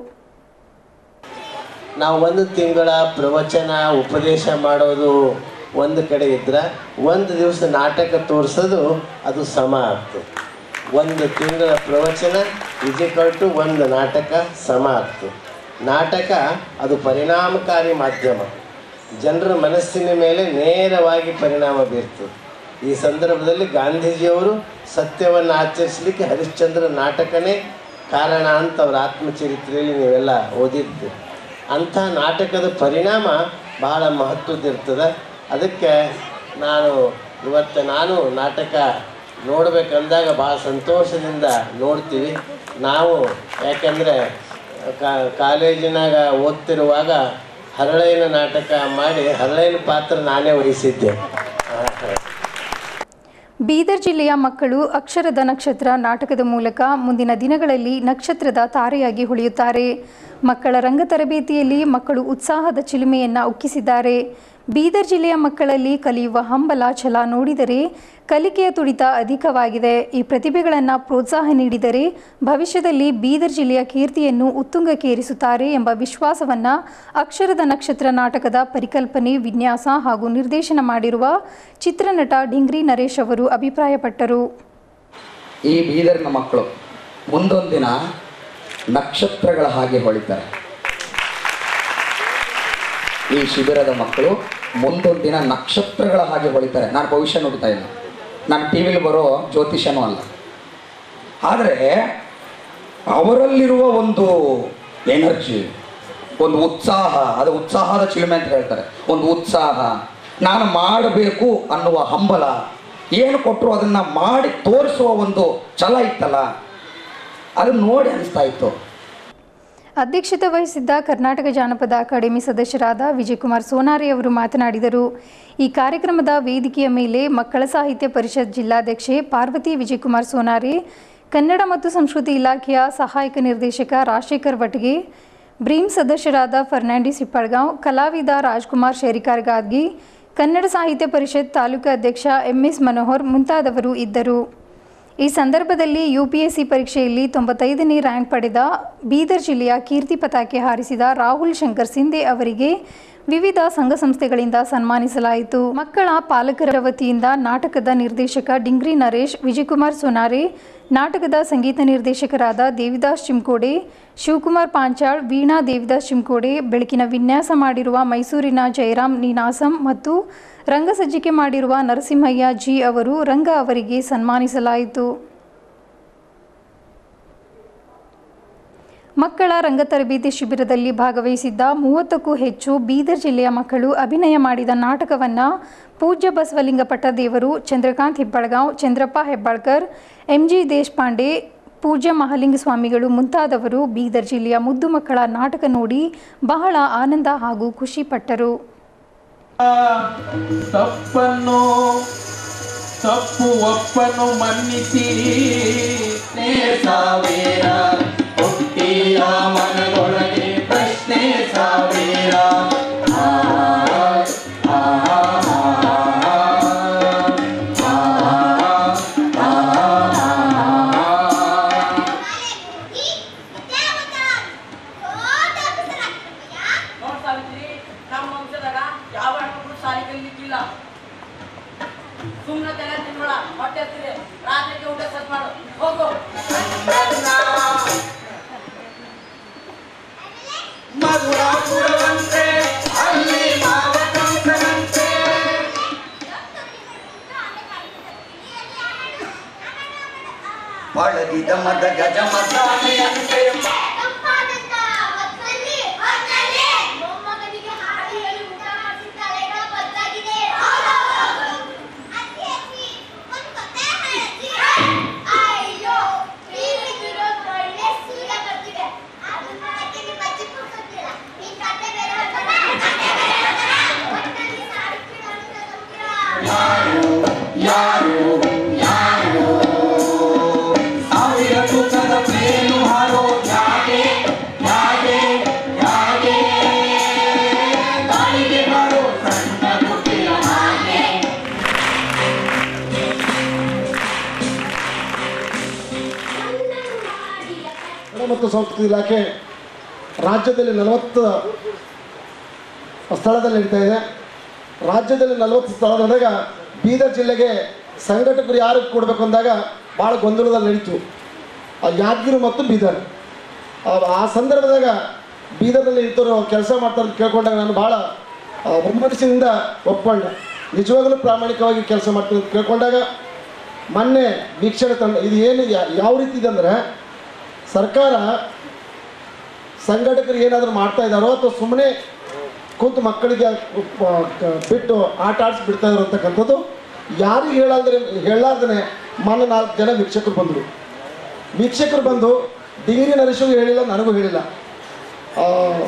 ನಾವು ಒಂದು ತಿಂಗಳ ಪ್ರವಚನ ಉಪದೇಶ ಮಾಡೋದು ಒಂದು ಕಡೆ ಇದ್ರೆ ಒಂದು ದಿವಸ ನಾಟಕ ತೋರಿಸೋದು ಅದು ಸಮ ಆಗ್ತದೆ ಒಂದು ತಿಂಗಳ ಪ್ರವಚನ ಟು ಒಂದು ನಾಟಕ ಸಮ ಆಗ್ತದೆ ನಾಟಕ ಅದು ಪರಿಣಾಮಕಾರಿ ಮಾಧ್ಯಮ ಜನರ ಮನಸ್ಸಿನ ಮೇಲೆ ನೇರವಾಗಿ ಪರಿಣಾಮ ಬೀರ್ತದೆ ಈ ಸಂದರ್ಭದಲ್ಲಿ ಗಾಂಧೀಜಿಯವರು ಸತ್ಯವನ್ನು ಆಚರಿಸಲಿಕ್ಕೆ ಹರಿಶ್ಚಂದ್ರ ನಾಟಕನೇ ಕಾರಣ ಅಂತ ಅವರ ಆತ್ಮಚರಿತ್ರೆಯಲ್ಲಿ ನೀವೆಲ್ಲ ಓದಿದ್ದು ಅಂಥ ನಾಟಕದ ಪರಿಣಾಮ ಬಹಳ ಮಹತ್ವದ್ದಿರ್ತದೆ ಅದಕ್ಕೆ ನಾನು ಇವತ್ತು ನಾನು ನಾಟಕ ನೋಡಬೇಕಂದಾಗ ಭಾಳ ಸಂತೋಷದಿಂದ ನೋಡ್ತೀವಿ ನಾವು ಯಾಕೆಂದರೆ ಕಾಲೇಜಿನಾಗ ಓದ್ತಿರುವಾಗ ಹರಳೈನ ನಾಟಕ ಮಾಡಿ ಹರಳೈನ ಪಾತ್ರ ನಾನೇ ವಹಿಸಿದ್ದೆ ಬೀದರ್ ಜಿಲ್ಲೆಯ ಮಕ್ಕಳು ಅಕ್ಷರದ ನಕ್ಷತ್ರ ನಾಟಕದ ಮೂಲಕ ಮುಂದಿನ ದಿನಗಳಲ್ಲಿ ನಕ್ಷತ್ರದ ತಾರೆಯಾಗಿ ಹೊಳೆಯುತ್ತಾರೆ ಮಕ್ಕಳ ರಂಗ ತರಬೇತಿಯಲ್ಲಿ ಮಕ್ಕಳು ಉತ್ಸಾಹದ ಚಿಲುಮೆಯನ್ನು ಉಕ್ಕಿಸಿದ್ದಾರೆ ಬೀದರ್ ಜಿಲ್ಲೆಯ ಮಕ್ಕಳಲ್ಲಿ ಕಲಿಯುವ ಹಂಬಲ ಛಲ ನೋಡಿದರೆ ಕಲಿಕೆಯ ತುಡಿತ ಅಧಿಕವಾಗಿದೆ ಈ ಪ್ರತಿಭೆಗಳನ್ನು ಪ್ರೋತ್ಸಾಹ ನೀಡಿದರೆ ಭವಿಷ್ಯದಲ್ಲಿ ಬೀದರ್ ಜಿಲ್ಲೆಯ ಕೀರ್ತಿಯನ್ನು ಉತ್ತುಂಗಕ್ಕೇರಿಸುತ್ತಾರೆ ಎಂಬ ವಿಶ್ವಾಸವನ್ನು ಅಕ್ಷರದ ನಕ್ಷತ್ರ ನಾಟಕದ ಪರಿಕಲ್ಪನೆ ವಿನ್ಯಾಸ ಹಾಗೂ ನಿರ್ದೇಶನ ಮಾಡಿರುವ ಚಿತ್ರನಟ ಡಿಂಗ್ರಿ ನರೇಶ್ ಅವರು ಅಭಿಪ್ರಾಯಪಟ್ಟರು ಈ ಬೀದರ್ನ ಮಕ್ಕಳು ಮುಂದೊಂದು ದಿನ ನಕ್ಷತ್ರಗಳ ಹಾಗೆ ಹೊಳಿತಾರೆ ಈ ಶಿಬಿರದ ಮಕ್ಕಳು ಮುಂದೊಂದು ದಿನ ನಕ್ಷತ್ರಗಳ ಹಾಗೆ ಹೊಳಿತಾರೆ ನಾನು ಭವಿಷ್ಯ ನೋಡ್ತಾ ಇಲ್ಲ ನಾನು ಟಿ ವಿಲಿ ಬರೋ ಜ್ಯೋತಿಷನೂ ಅಲ್ಲ ಆದರೆ ಅವರಲ್ಲಿರುವ ಒಂದು ಎನರ್ಜಿ ಒಂದು ಉತ್ಸಾಹ ಅದು ಉತ್ಸಾಹದ ಚಿಲುಮೆ ಅಂತ ಹೇಳ್ತಾರೆ ಒಂದು ಉತ್ಸಾಹ ನಾನು ಮಾಡಬೇಕು ಅನ್ನುವ ಹಂಬಲ ಏನು ಕೊಟ್ಟರು ಅದನ್ನು ಮಾಡಿ ತೋರಿಸುವ ಒಂದು ಛಲ ಇತ್ತಲ್ಲ ಅದನ್ನು ನೋಡಿ ಅನಿಸ್ತಾ ಇತ್ತು ಅಧ್ಯಕ್ಷತೆ ವಹಿಸಿದ್ದ ಕರ್ನಾಟಕ ಜಾನಪದ ಅಕಾಡೆಮಿ ಸದಸ್ಯರಾದ ವಿಜಯಕುಮಾರ್ ಸೋನಾರಿ ಅವರು ಮಾತನಾಡಿದರು ಈ ಕಾರ್ಯಕ್ರಮದ ವೇದಿಕೆಯ ಮೇಲೆ ಮಕ್ಕಳ ಸಾಹಿತ್ಯ ಪರಿಷತ್ ಜಿಲ್ಲಾಧ್ಯಕ್ಷೆ ಪಾರ್ವತಿ ವಿಜಯಕುಮಾರ್ ಸೋನಾರಿ ಕನ್ನಡ ಮತ್ತು ಸಂಸ್ಕೃತಿ ಇಲಾಖೆಯ ಸಹಾಯಕ ನಿರ್ದೇಶಕ ರಾಜಶೇಖರ್ ವಟ್ಗೆ ಬ್ರೀಮ್ ಸದಸ್ಯರಾದ ಫರ್ನಾಂಡಿಸ್ ಹಿಪ್ಪಳ್ಗಾಂವ್ ಕಲಾವಿದ ರಾಜ್ಕುಮಾರ್ ಶೇರಿಕಾರ್ ಗಾದ್ಗಿ ಕನ್ನಡ ಸಾಹಿತ್ಯ ಪರಿಷತ್ ತಾಲೂಕು ಅಧ್ಯಕ್ಷ ಎಂಎಸ್ ಮನೋಹರ್ ಮುಂತಾದವರು ಇದ್ದರು ಈ ಸಂದರ್ಭದಲ್ಲಿ ಯುಪಿಎಸ್ಸಿ ಪರೀಕ್ಷೆಯಲ್ಲಿ ತೊಂಬತ್ತೈದನೇ ರ್ಯಾಂಕ್ ಪಡೆದ ಬೀದರ್ ಜಿಲ್ಲೆಯ ಕೀರ್ತಿ ಪತಾಕೆ ಹಾರಿಸಿದ ರಾಹುಲ್ ಶಂಕರ್ ಸಿಂಧೆ ಅವರಿಗೆ ವಿವಿಧ ಸಂಘ ಸಂಸ್ಥೆಗಳಿಂದ ಸನ್ಮಾನಿಸಲಾಯಿತು ಮಕ್ಕಳ ಪಾಲಕರ ವತಿಯಿಂದ ನಾಟಕದ ನಿರ್ದೇಶಕ ಡಿಂಗ್ರಿ ನರೇಶ್ ವಿಜಯಕುಮಾರ್ ಸೊನಾರೆ ನಾಟಕದ ಸಂಗೀತ ನಿರ್ದೇಶಕರಾದ ದೇವಿದಾಸ್ ಚಿಮ್ಕೋಡೆ ಶಿವಕುಮಾರ್ ಪಾಂಚಾಳ್ ವೀಣಾ ದೇವಿದಾಸ್ ಚಿಮ್ಕೋಡೆ ಬೆಳಕಿನ ವಿನ್ಯಾಸ ಮಾಡಿರುವ ಮೈಸೂರಿನ ಜಯರಾಮ್ ನೀನಾಸಂ ಮತ್ತು ರಂಗಸಜ್ಜಿಕೆ ಮಾಡಿರುವ ನರಸಿಂಹಯ್ಯ ಜಿ ಅವರು ರಂಗ ಅವರಿಗೆ ಸನ್ಮಾನಿಸಲಾಯಿತು ಮಕ್ಕಳ ರಂಗ ತರಬೇತಿ ಶಿಬಿರದಲ್ಲಿ ಭಾಗವಹಿಸಿದ್ದ ಮೂವತ್ತಕ್ಕೂ ಹೆಚ್ಚು ಬೀದರ್ ಜಿಲ್ಲೆಯ ಮಕ್ಕಳು ಅಭಿನಯ ಮಾಡಿದ ನಾಟಕವನ್ನು ಪೂಜ್ಯ ಬಸವಲಿಂಗ ಪಟ್ಟದೇವರು ಚಂದ್ರಕಾಂತ್ ಹೆಬ್ಬಳ್ಗಾಂವ್ ಚಂದ್ರಪ್ಪ ಹೆಬ್ಬಾಳ್ಕರ್ ಎಂಜಿ ದೇಶಪಾಂಡೆ ಪೂಜ್ಯ ಮಹಾಲಿಂಗ ಸ್ವಾಮಿಗಳು ಮುಂತಾದವರು ಬೀದರ್ ಜಿಲ್ಲೆಯ ಮುದ್ದು ಮಕ್ಕಳ ನಾಟಕ ನೋಡಿ ಬಹಳ ಆನಂದ ಹಾಗೂ ಖುಷಿಪಟ್ಟರು ತಪ್ಪನ್ನು ತಪ್ಪು ಒಪ್ಪನು ಮನ್ನಿಸಿ ಸಾವಿರ ಹುಟ್ಟಿಯ ಮನದೊಳಗೆ ಪ್ರಶ್ನೆ ಸಾವಿರ ಆ, ಆ, ಆ, ಆ, ಆ, ನೋಡ್ ಸಾವಿತ್ರಿ ನಮ್ಮ ವಂಶದಾಗ ಯಾವ ಹೆಣ್ಮಕ್ಳು ಶಾಲೆ ಕಲಿಲಿಕ್ಕಿಲ್ಲ ಸುಮ್ಮನೆ ತಲೆ ತಿನ್ಬೇಡ ಹೊಟ್ಟೆ ಹತ್ತಿದೆ ರಾತ್ರಿಗೆ ಊಟ ಸತ್ ಮಾಡು ಹೋಗು ಮಧುರಾಪುರವಂತೆ ಅಲ್ಲಿ ಮಾವಕಂಸನಂತೆ ಪಳಗಿದ ಮದ ಗಜ ಮದ್ದಾನೆಯಂತೆ ಯಾರು ಯಾರು ಸಾವಿರ ತೂಕದ ಪ್ಲೇನು ಹಾರೋ ಯಾಕೆ ಯಾಕೆ ಯಾಕೆ ಗಾಳಿಗೆ ಹಾರೋ ಸಣ್ಣ ಗುಡ್ಡೆಯ ಹಾಗೆ ಕನ್ನಡ ಮತ್ತು ಸಂಸ್ಕೃತಿ ಇಲಾಖೆ ರಾಜ್ಯದಲ್ಲಿ ನಲವತ್ತು ಸ್ಥಳದಲ್ಲಿ ನಡೀತಾ ಇದೆ ರಾಜ್ಯದಲ್ಲಿ ನಲವತ್ತು ಸ್ಥಳದೊಳಗ ಬೀದರ್ ಜಿಲ್ಲೆಗೆ ಸಂಘಟಕರು ಯಾರಿಗೆ ಕೊಡಬೇಕು ಅಂದಾಗ ಭಾಳ ಗೊಂದಲದಲ್ಲಿ ನಡೀತು ಆ ಯಾದಗಿರಿ ಮತ್ತು ಬೀದರ್ ಆ- ಆ ಸಂದರ್ಭದಾಗ ಬೀದರ್ನಲ್ಲಿ ಇಂಥವ್ರು ಕೆಲಸ ಮಾಡ್ತಾರೆ ಅಂತ ಕೇಳ್ಕೊಂಡಾಗ ನಾನು ಭಾಳ ಒಮ್ಮನಸ್ಸಿನಿಂದ ಒಪ್ಕೊಂಡೆ ನಿಜವಾಗಲೂ ಪ್ರಾಮಾಣಿಕವಾಗಿ ಕೆಲಸ ಮಾಡ್ತೀನಿ ಅಂತ ಕೇಳ್ಕೊಂಡಾಗ ಮೊನ್ನೆ ವೀಕ್ಷಣೆ ತಂಡ ಇದು ಏನು ಯಾ- ಯಾವ ರೀತಿ ಇದೆ ಅಂದರೆ ಸರ್ಕಾರ ಸಂಘಟಕರು ಏನಾದರೂ ಮಾಡ್ತಾ ಇದ್ದಾರೋ ಅಥವಾ ಸುಮ್ಮನೆ ಕುಂತು ಮಕ್ಕಳಿಗೆ ಆ, ಕ- ಬಿಟ್ಟು ಆಟ ಆಡಿಸಿ ಬಿಡ್ತಾ ಇದ್ರು ಅಂತಕ್ಕಂಥದ್ದು ಯಾರಿಗೆ ಹೇಳಾದ್ರೆ ಹೇಳಾರ್ದೇ ಮೊನ್ನೆ ನಾಲ್ಕು ಜನ ವೀಕ್ಷಕರು ಬಂದರು ವೀಕ್ಷಕರು ಬಂದು ಡಿಗ್ರಿ ನರೇಶಿಗೂ ಹೇಳಿಲ್ಲ ನನಗೂ ಹೇಳಿಲ್ಲ ಆ,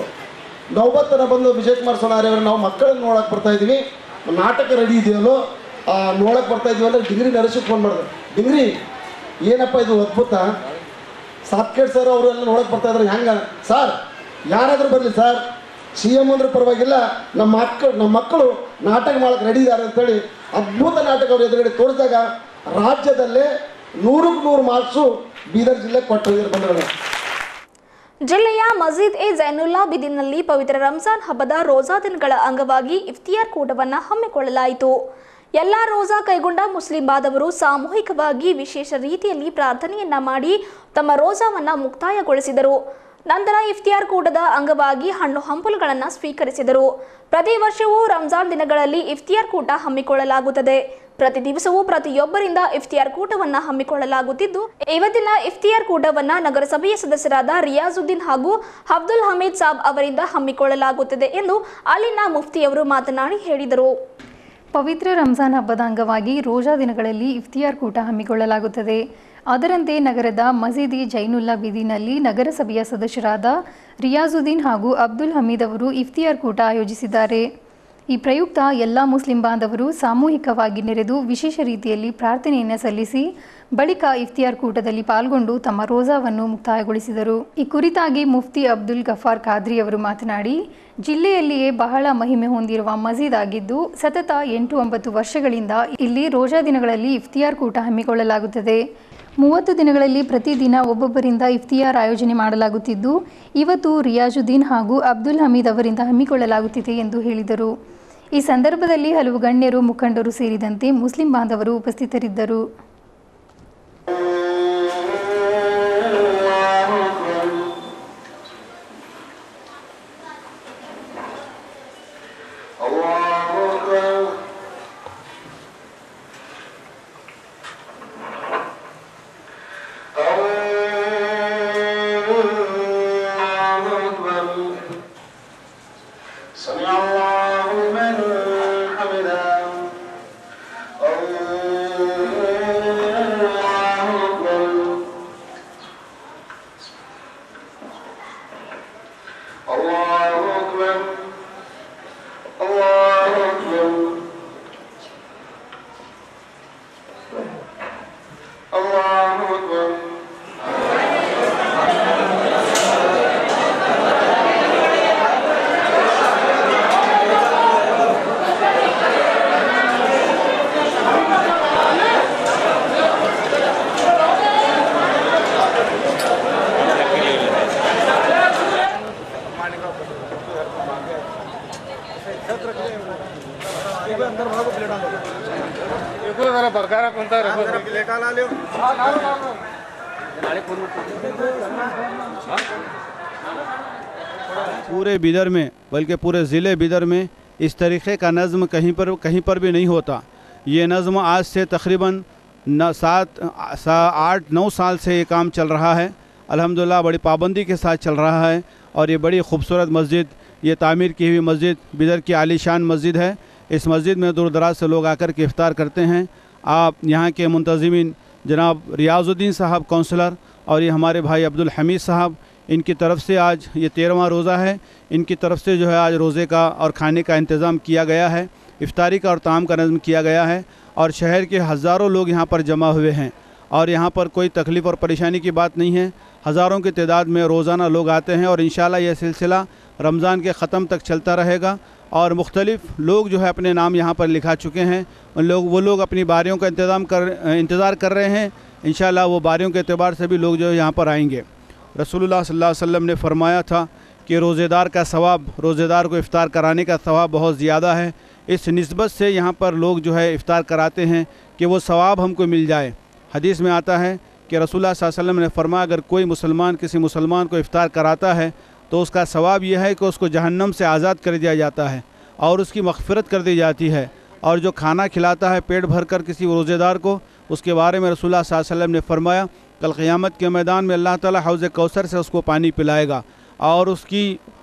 ನೌಬತ್ತನ ಬಂದು ವಿಜಯ್ ಕುಮಾರ್ ಸೋನಾರಿ ಅವರು ನಾವು ಮಕ್ಕಳನ್ನ ನೋಡಕ್ಕೆ ಬರ್ತಾ ಇದ್ದೀವಿ ನಾಟಕ ರೆಡಿ ಇದೆಯಲ್ಲೋ ನೋಡಕ್ಕೆ ಬರ್ತಾ ಇದೀವಿ ಅಂದ್ರೆ ಡಿಗ್ರಿ ನರೇಶಿಗೆ ಫೋನ್ ಮಾಡಿದೆ ಡಿಗ್ರಿ ಏನಪ್ಪ ಇದು ಅದ್ಭುತ ಸಾತ್ಕೇಟ್ ಸರ್ ಅವರು ಎಲ್ಲ ನೋಡಕ್ಕೆ ಬರ್ತಾ ಇದ್ದಾರೆ ಹೆಂಗ ಸರ್ ಯಾರಾದರೂ ಬರಲಿ ಸರ್ ಸಿ ಎಮ್ ಅಂದ್ರೆ ಪರವಾಗಿಲ್ಲ ನಮ್ಮ ಮಕ್ಕಳು ನಮ್ಮ ಮಕ್ಕಳು ನಾಟಕ ಮಾಡಕ್ಕೆ ರೆಡಿ ಇದ್ದಾರೆ ಅಂತೇಳಿ ಅದ್ಭುತ ನಾಟಕ ಅವ್ರು ಎದುರುಗಡೆ ತೋರಿಸಿದಾಗ ರಾಜ್ಯದಲ್ಲೇ ನೂರಕ್ಕೆ ನೂರು ಮಾರ್ಕ್ಸು ಬೀದರ್ ಜಿಲ್ಲೆಗೆ ಕೊಟ್ಟು ಬಂದರು ಜಿಲ್ಲೆಯ ಮಜೀದ್ ಎ ಜೈನುಲ್ಲಾ ಬಿದಿನಲ್ಲಿ ಪವಿತ್ರ ರಂಜಾನ್ ಹಬ್ಬದ ರೋಜಾ ದಿನಗಳ ಅಂಗವಾಗಿ ಇಫ್ತಿಯಾರ್ ಕೂಟವನ್ನು ಹಮ್ಮಿಕೊಳ್ಳಲಾಯಿತು ಎಲ್ಲ ರೋಜಾ ಕೈಗೊಂಡ ಮುಸ್ಲಿಂ ಬಾಂಧವರು ಸಾಮೂಹಿಕವಾಗಿ ವಿಶೇಷ ರೀತಿಯಲ್ಲಿ ಪ್ರಾರ್ಥನೆಯನ್ನ ಮಾಡಿ ತಮ್ಮ ರೋಜಾವನ್ನ ಮುಕ್ತಾಯಗೊಳಿಸಿದರು ನಂತರ ಇಫ್ತಿಯಾರ್ ಕೂಟದ ಅಂಗವಾಗಿ ಹಣ್ಣು ಹಂಪಲುಗಳನ್ನು ಸ್ವೀಕರಿಸಿದರು ಪ್ರತಿ ವರ್ಷವೂ ರಂಜಾನ್ ದಿನಗಳಲ್ಲಿ ಇಫ್ತಿಯಾರ್ ಕೂಟ ಹಮ್ಮಿಕೊಳ್ಳಲಾಗುತ್ತದೆ ಪ್ರತಿ ದಿವಸವೂ ಪ್ರತಿಯೊಬ್ಬರಿಂದ ಇಫ್ತಿಯಾರ್ ಕೂಟವನ್ನ ಹಮ್ಮಿಕೊಳ್ಳಲಾಗುತ್ತಿದ್ದು ಇವತ್ತಿನ ಇಫ್ತಿಯಾರ್ ಕೂಟವನ್ನ ನಗರಸಭೆಯ ಸದಸ್ಯರಾದ ರಿಯಾಜುದ್ದೀನ್ ಹಾಗೂ ಅಬ್ದುಲ್ ಹಮೀದ್ ಸಾಬ್ ಅವರಿಂದ ಹಮ್ಮಿಕೊಳ್ಳಲಾಗುತ್ತದೆ ಎಂದು ಅಲ್ಲಿನ ಮುಫ್ತಿಯವರು ಮಾತನಾಡಿ ಹೇಳಿದರು ಪವಿತ್ರ ರಂಜಾನ್ ಹಬ್ಬದ ಅಂಗವಾಗಿ ರೋಜಾ ದಿನಗಳಲ್ಲಿ ಇಫ್ತಿಯಾರ್ ಕೂಟ ಹಮ್ಮಿಕೊಳ್ಳಲಾಗುತ್ತದೆ ಅದರಂತೆ ನಗರದ ಮಸೀದಿ ಜೈನುಲ್ಲಾ ಬೀದಿನಲ್ಲಿ ನಗರಸಭೆಯ ಸದಸ್ಯರಾದ ರಿಯಾಜುದ್ದೀನ್ ಹಾಗೂ ಅಬ್ದುಲ್ ಹಮೀದ್ ಅವರು ಇಫ್ತಿಯಾರ್ ಕೂಟ ಆಯೋಜಿಸಿದ್ದಾರೆ ಈ ಪ್ರಯುಕ್ತ ಎಲ್ಲ ಮುಸ್ಲಿಂ ಬಾಂಧವರು ಸಾಮೂಹಿಕವಾಗಿ ನೆರೆದು ವಿಶೇಷ ರೀತಿಯಲ್ಲಿ ಪ್ರಾರ್ಥನೆಯನ್ನು ಸಲ್ಲಿಸಿ ಬಳಿಕ ಇಫ್ತಿಯಾರ್ ಕೂಟದಲ್ಲಿ ಪಾಲ್ಗೊಂಡು ತಮ್ಮ ರೋಜಾವನ್ನು ಮುಕ್ತಾಯಗೊಳಿಸಿದರು ಈ ಕುರಿತಾಗಿ ಮುಫ್ತಿ ಅಬ್ದುಲ್ ಗಫಾರ್ ಖಾದ್ರಿ ಅವರು ಮಾತನಾಡಿ ಜಿಲ್ಲೆಯಲ್ಲಿಯೇ ಬಹಳ ಮಹಿಮೆ ಹೊಂದಿರುವ ಮಸೀದ್ ಆಗಿದ್ದು ಸತತ ಎಂಟು ಒಂಬತ್ತು ವರ್ಷಗಳಿಂದ ಇಲ್ಲಿ ರೋಜಾ ದಿನಗಳಲ್ಲಿ ಇಫ್ತಿಯಾರ್ ಕೂಟ ಹಮ್ಮಿಕೊಳ್ಳಲಾಗುತ್ತದೆ ಮೂವತ್ತು ದಿನಗಳಲ್ಲಿ ಪ್ರತಿದಿನ ಒಬ್ಬೊಬ್ಬರಿಂದ ಇಫ್ತಿಯಾರ್ ಆಯೋಜನೆ ಮಾಡಲಾಗುತ್ತಿದ್ದು ಇವತ್ತು ರಿಯಾಜುದ್ದೀನ್ ಹಾಗೂ ಅಬ್ದುಲ್ ಹಮೀದ್ ಅವರಿಂದ ಹಮ್ಮಿಕೊಳ್ಳಲಾಗುತ್ತಿದೆ ಎಂದು ಹೇಳಿದರು ಈ ಸಂದರ್ಭದಲ್ಲಿ ಹಲವು ಗಣ್ಯರು ಮುಖಂಡರು ಸೇರಿದಂತೆ ಮುಸ್ಲಿಂ ಬಾಂಧವರು ಉಪಸ್ಥಿತರಿದ್ದರು سمع الله من حمده الله أكبر الله أكبر الله أكبر الله أكبر पूरे बिदर में बल्कि पूरे ज़िले बिदर में इस तरीक़े का नज़म कहीं पर कहीं पर भी नहीं होता ये नज़म आज से तकरीबन न सात सा आठ नौ साल से ये काम चल रहा है अल्हम्दुलिल्लाह बड़ी पाबंदी के साथ चल रहा है और ये बड़ी खूबसूरत मस्जिद ये तामीर की हुई मस्जिद बिदर की आलीशान मस्जिद है इस मस्जिद में दूर दराज से लोग आकर के इफ्तार करते हैं आप यहाँ के मुंतज़मीन जनाब रियाज़ुद्दीन साहब काउंसलर और ये हमारे भाई अब्दुल हमीद साहब इनकी तरफ से आज ये तेरहवा रोज़ा है इनकी तरफ से जो है आज रोज़े का और खाने का इंतज़ाम किया गया है इफ्तारी का और ताम का नज़म किया गया है और शहर के हज़ारों लोग यहाँ पर जमा हुए हैं और यहाँ पर कोई तकलीफ़ और परेशानी की बात नहीं है हज़ारों की तादाद में रोज़ाना लोग आते हैं और इन यह सिलसिला रमज़ान के ख़त्म तक चलता रहेगा और मुख्तलिफ़ लोग जो है अपने नाम यहाँ पर लिखा चुके हैं उन लोग वो लोग अपनी बारियों का इंतज़ाम कर इंतज़ार कर रहे हैं इन वो बारियों के अतबार से भी लोग जो है यहाँ पर आएंगे रसूलुल्लाह सल्लल्लाहु अलैहि वसल्लम ने फरमाया था कि रोज़ेदार का सवाब रोज़ेदार को इफ़्तार कराने का सवाब बहुत ज़्यादा है इस नस्बत से यहाँ पर लोग जो है इफ़्तार कराते हैं कि वो सवाब हमको मिल जाए हदीस में आता है कि रसूलुल्लाह सल्लल्लाहु अलैहि वसल्लम ने फरमाया अगर कोई मुसलमान किसी मुसलमान को इफ़्तार कराता है तो उसका सवाब यह है कि उसको जहन्नम से आज़ाद कर दिया जाता है और उसकी मगफ़रत कर दी जाती है और जो खाना खिलाता है पेट भर कर किसी रोज़ेदार को उसके बारे में रसूलुल्लाह सल्लल्लाहु अलैहि वसल्लम ने फरमाया कल क़यामत के मैदान में अल्लाह ताला हौज़ कौसर से उसको पानी पिलाएगा और उसकी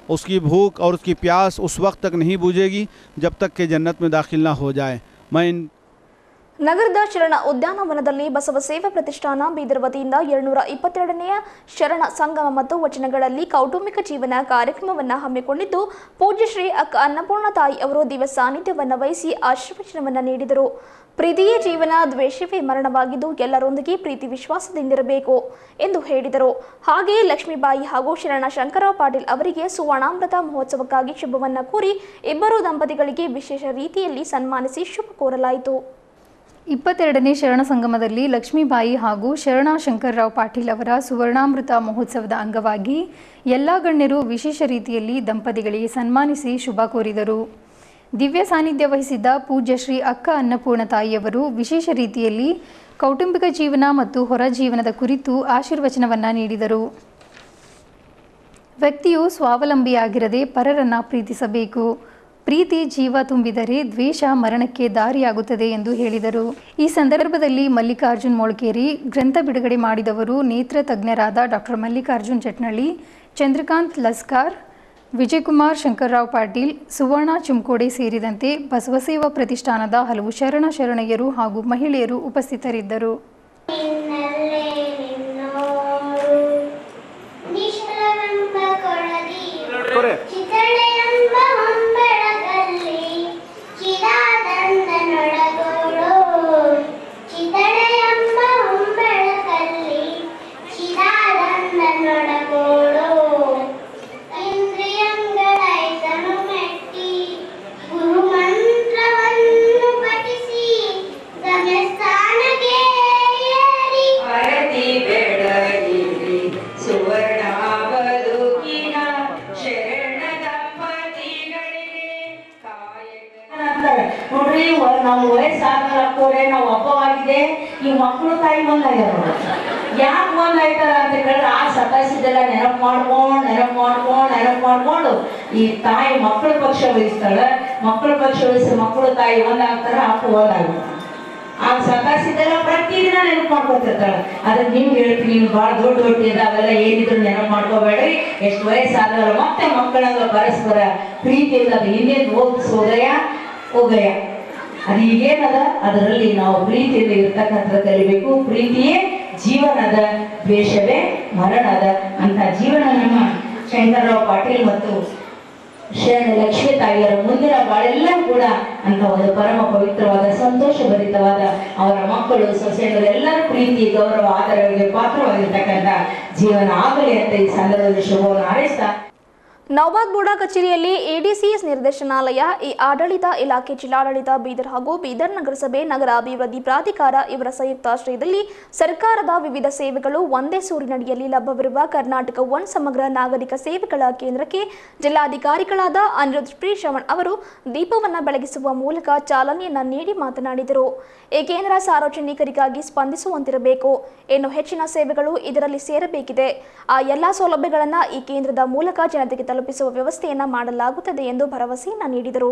उसकी भूख और उसकी प्यास उस वक्त तक नहीं बूझेगी जब तक कि जन्नत में दाखिल ना हो जाए मैं इन ನಗರದ ಶರಣ ಉದ್ಯಾನವನದಲ್ಲಿ ಬಸವ ಸೇವಾ ಪ್ರತಿಷ್ಠಾನ ಬೀದರ್ ವತಿಯಿಂದ ಏಳ್ನೂರ ಇಪ್ಪತ್ತೆರಡನೆಯ ಶರಣ ಸಂಗಮ ಮತ್ತು ವಚನಗಳಲ್ಲಿ ಕೌಟುಂಬಿಕ ಜೀವನ ಕಾರ್ಯಕ್ರಮವನ್ನು ಹಮ್ಮಿಕೊಂಡಿದ್ದು ಪೂಜ್ಯ ಶ್ರೀ ಅಕ್ಕ ಅನ್ನಪೂರ್ಣ ತಾಯಿ ಅವರು ದಿವ್ಯ ಸಾನ್ನಿಧ್ಯವನ್ನು ವಹಿಸಿ ಆಶೀರ್ವಚನವನ್ನು ನೀಡಿದರು ಪ್ರೀತಿಯೇ ಜೀವನ ದ್ವೇಷವೇ ಮರಣವಾಗಿದ್ದು ಎಲ್ಲರೊಂದಿಗೆ ಪ್ರೀತಿ ವಿಶ್ವಾಸದಿಂದಿರಬೇಕು ಎಂದು ಹೇಳಿದರು ಹಾಗೆಯೇ ಲಕ್ಷ್ಮೀಬಾಯಿ ಹಾಗೂ ಶರಣ ಶಂಕರರಾವ್ ಪಾಟೀಲ್ ಅವರಿಗೆ ಸುವರ್ಣಾಮೃತ ಮಹೋತ್ಸವಕ್ಕಾಗಿ ಶುಭವನ್ನ ಕೋರಿ ಇಬ್ಬರು ದಂಪತಿಗಳಿಗೆ ವಿಶೇಷ ರೀತಿಯಲ್ಲಿ ಸನ್ಮಾನಿಸಿ ಶುಭ ಕೋರಲಾಯಿತು ಇಪ್ಪತ್ತೆರಡನೇ ಶರಣ ಸಂಗಮದಲ್ಲಿ ಲಕ್ಷ್ಮೀಬಾಯಿ ಹಾಗೂ ಶರಣ ಶಂಕರ್ರಾವ್ ಪಾಟೀಲ್ ಅವರ ಸುವರ್ಣಾಮೃತ ಮಹೋತ್ಸವದ ಅಂಗವಾಗಿ ಎಲ್ಲ ಗಣ್ಯರು ವಿಶೇಷ ರೀತಿಯಲ್ಲಿ ದಂಪತಿಗಳಿಗೆ ಸನ್ಮಾನಿಸಿ ಶುಭ ಕೋರಿದರು ದಿವ್ಯ ಸಾನ್ನಿಧ್ಯ ವಹಿಸಿದ್ದ ಪೂಜ್ಯ ಶ್ರೀ ಅಕ್ಕ ಅನ್ನಪೂರ್ಣ ತಾಯಿಯವರು ವಿಶೇಷ ರೀತಿಯಲ್ಲಿ ಕೌಟುಂಬಿಕ ಜೀವನ ಮತ್ತು ಹೊರ ಜೀವನದ ಕುರಿತು ಆಶೀರ್ವಚನವನ್ನು ನೀಡಿದರು ವ್ಯಕ್ತಿಯು ಸ್ವಾವಲಂಬಿಯಾಗಿರದೆ ಪರರನ್ನ ಪ್ರೀತಿಸಬೇಕು ಪ್ರೀತಿ ಜೀವ ತುಂಬಿದರೆ ದ್ವೇಷ ಮರಣಕ್ಕೆ ದಾರಿಯಾಗುತ್ತದೆ ಎಂದು ಹೇಳಿದರು ಈ ಸಂದರ್ಭದಲ್ಲಿ ಮಲ್ಲಿಕಾರ್ಜುನ್ ಮೊಳಕೇರಿ ಗ್ರಂಥ ಬಿಡುಗಡೆ ಮಾಡಿದವರು ನೇತ್ರ ತಜ್ಞರಾದ ಡಾಕ್ಟರ್ ಮಲ್ಲಿಕಾರ್ಜುನ್ ಚಟ್ನಳ್ಳಿ ಚಂದ್ರಕಾಂತ್ ಲಸ್ಕಾರ್ ವಿಜಯಕುಮಾರ್ ಶಂಕರ್ರಾವ್ ಪಾಟೀಲ್ ಸುವರ್ಣ ಚುಮ್ಕೋಡೆ ಸೇರಿದಂತೆ ಬಸವಸೇವಾ ಪ್ರತಿಷ್ಠಾನದ ಹಲವು ಶರಣ ಶರಣೆಯರು ಹಾಗೂ ಮಹಿಳೆಯರು ಉಪಸ್ಥಿತರಿದ್ದರು ನಿಷ್ಕಳವೆಂಬ ಕೊಳದಿ ಚಿತಳೆಯೆಂಬ ಹೊಂಬೆಳಗಲ್ಲಿ ಚಿದಾದಂದನೊಳಗೋಳು ಚಿತಳೆಯೆಂಬ ಹೊಂಬೆಳಗಲ್ಲಿ ಚಿದಾದಂದನೊಳಗೋಳು ಇಂದ್ರಿಯಂಗಳೈತನು ಮೆಟ್ಟಿ ಗುರು ಮಂತ್ರವನ್ನು ಪಠಿಸಿ ಗಮ್ಯಸ್ಥಾನಕ್ಕೆ ಏರಿ ಭಾರತಿ ಬೆಳಗಿರಿ ಸುವರ್ಣ ಬದುಕಿನ ಶರಣ ದಂಪತಿಗಳಿಗೆ ನೋಡ್ರಿ ವ- ನಾವು ವಯಸ್ಸಾಗಲಕ್ಕೋರೆ ನಾವು ಹಬ್ಬವಾಗಿದೆ ಈ ಮಕ್ಕಳು ತಾಯಿ ಒಂದಾಗ್ಯಾರ ಯಾಕೆ ಒಂದಾಯ್ತಾರ ಅಂತ ಕೇಳಿದ್ರೆ ಆ ಸತಾಯಿಸಿದೆಲ್ಲ ನೆನಪು ಮಾಡ್ಕೊಂಡು ನೆನಪು ಮಾಡ್ಕೊಂಡು ನೆನಪು ಮಾಡ್ಕೊಂಡು ಈ ತಾಯಿ ಮಕ್ಕಳ ಪಕ್ಷ ವಹಿಸ್ತಾಳೆ ಮಕ್ಕಳ ಪಕ್ಷ ವಹಿಸಿ ಮಕ್ಕಳು ತಾಯಿ ಒಂದಾಗ್ತಾರ ಅಪ್ಪ ಒಂದಾಗ್ಬಿಡ್ತಾನೆ ಆಗ ಸತಾಯಿಸಿದೆಲ್ಲ ಪ್ರತಿದಿನ ನೆನಪು ಮಾಡ್ಕೊತಿರ್ತಾಳೆ ಅದಕ್ಕೆ ನಿಮ್ಗೆ ಹೇಳ್ತೀನಿ ನೀವು ಭಾಳ ದೊಡ್ಡ ದೊಡ್ಡ ಇದಾವೆಲ್ಲ ಏನಿದ್ರು ನೆನಪು ಮಾಡ್ಕೋಬೇಡ್ರಿ ಎಷ್ಟು ವಯಸ್ಸಾದವರ ಮತ್ತೆ ಮಕ್ಕಳಂಗ ಪರಸ್ಪರ ಪ್ರೀತಿಯಿಂದ ಅದು ಹಿಂದೆ ಹೋಗ್ಸ್ ಹೋಗಯ್ಯ ಹೋಗಯ್ಯ ಅದು ಈಗೇನದ ಅದರಲ್ಲಿ ನಾವು ಪ್ರೀತಿಯಿಂದ ಇರ್ತಕ್ಕಂಥ ಕಲಿಬೇಕು ಪ್ರೀತಿಯೇ ಜೀವನದ ದ್ವೇಷವೇ ಮರಣದ ಅಂತ ಜೀವನ ನಮ್ಮ ಶಂಕರರಾವ್ ಪಾಟೀಲ್ ಮತ್ತು ಶರಣ ಲಕ್ಷ್ಮೀ ತಾಯಿಯರ ಮುಂದಿನ ಬಾಳೆಲ್ಲ ಕೂಡ ಅಂತ ಒಂದು ಪರಮ ಪವಿತ್ರವಾದ ಸಂತೋಷ ಭರಿತವಾದ ಅವರ ಮಕ್ಕಳು ಸೊಸೆಯರು ಎಲ್ಲರ ಪ್ರೀತಿ ಗೌರವ ಆದರಗಳಿಗೆ ಪಾತ್ರವಾಗಿರ್ತಕ್ಕಂಥ ಜೀವನ ಆಗಲಿ ಅಂತ ಈ ಸಂದರ್ಭದಲ್ಲಿ ಶುಭವನ್ನು ಹಾರೈಸ್ತಾ ನೌಬಾದ್ ಬೋಡಾ ಕಚೇರಿಯಲ್ಲಿ ಎಡಿಸಿಎಸ್ ನಿರ್ದೇಶನಾಲಯ ಈ ಆಡಳಿತ ಇಲಾಖೆ ಜಿಲ್ಲಾಡಳಿತ ಬೀದರ್ ಹಾಗೂ ಬೀದರ್ ನಗರಸಭೆ ನಗರ ಅಭಿವೃದ್ಧಿ ಪ್ರಾಧಿಕಾರ ಇವರ ಸಂಯುಕ್ತಾಶ್ರಯದಲ್ಲಿ ಸರ್ಕಾರದ ವಿವಿಧ ಸೇವೆಗಳು ಒಂದೇ ಸೂರಿನಡಿಯಲ್ಲಿ ಲಭ್ಯವಿರುವ ಕರ್ನಾಟಕ ಒನ್ ಸಮಗ್ರ ನಾಗರಿಕ ಸೇವೆಗಳ ಕೇಂದ್ರಕ್ಕೆ ಜಿಲ್ಲಾಧಿಕಾರಿಗಳಾದ ಅನಿರುದ್ಧ ಪ್ರೀ ಶ್ರವಣ್ ಅವರು ದೀಪವನ್ನು ಬೆಳಗಿಸುವ ಮೂಲಕ ಚಾಲನೆಯನ್ನ ನೀಡಿ ಮಾತನಾಡಿದರು ಈ ಕೇಂದ್ರ ಸಾರ್ವಜನಿಕರಿಗಾಗಿ ಸ್ಪಂದಿಸುವಂತಿರಬೇಕು ಇನ್ನು ಹೆಚ್ಚಿನ ಸೇವೆಗಳು ಇದರಲ್ಲಿ ಸೇರಬೇಕಿದೆ ಆ ಎಲ್ಲ ಸೌಲಭ್ಯಗಳನ್ನು ಈ ಕೇಂದ್ರದ ಮೂಲಕ ಜನತೆಗೆ ತಲುಪಿಸುವ ವ್ಯವಸ್ಥೆಯನ್ನ ಮಾಡಲಾಗುತ್ತದೆ ಎಂದು ಭರವಸೆಯನ್ನ ನೀಡಿದರು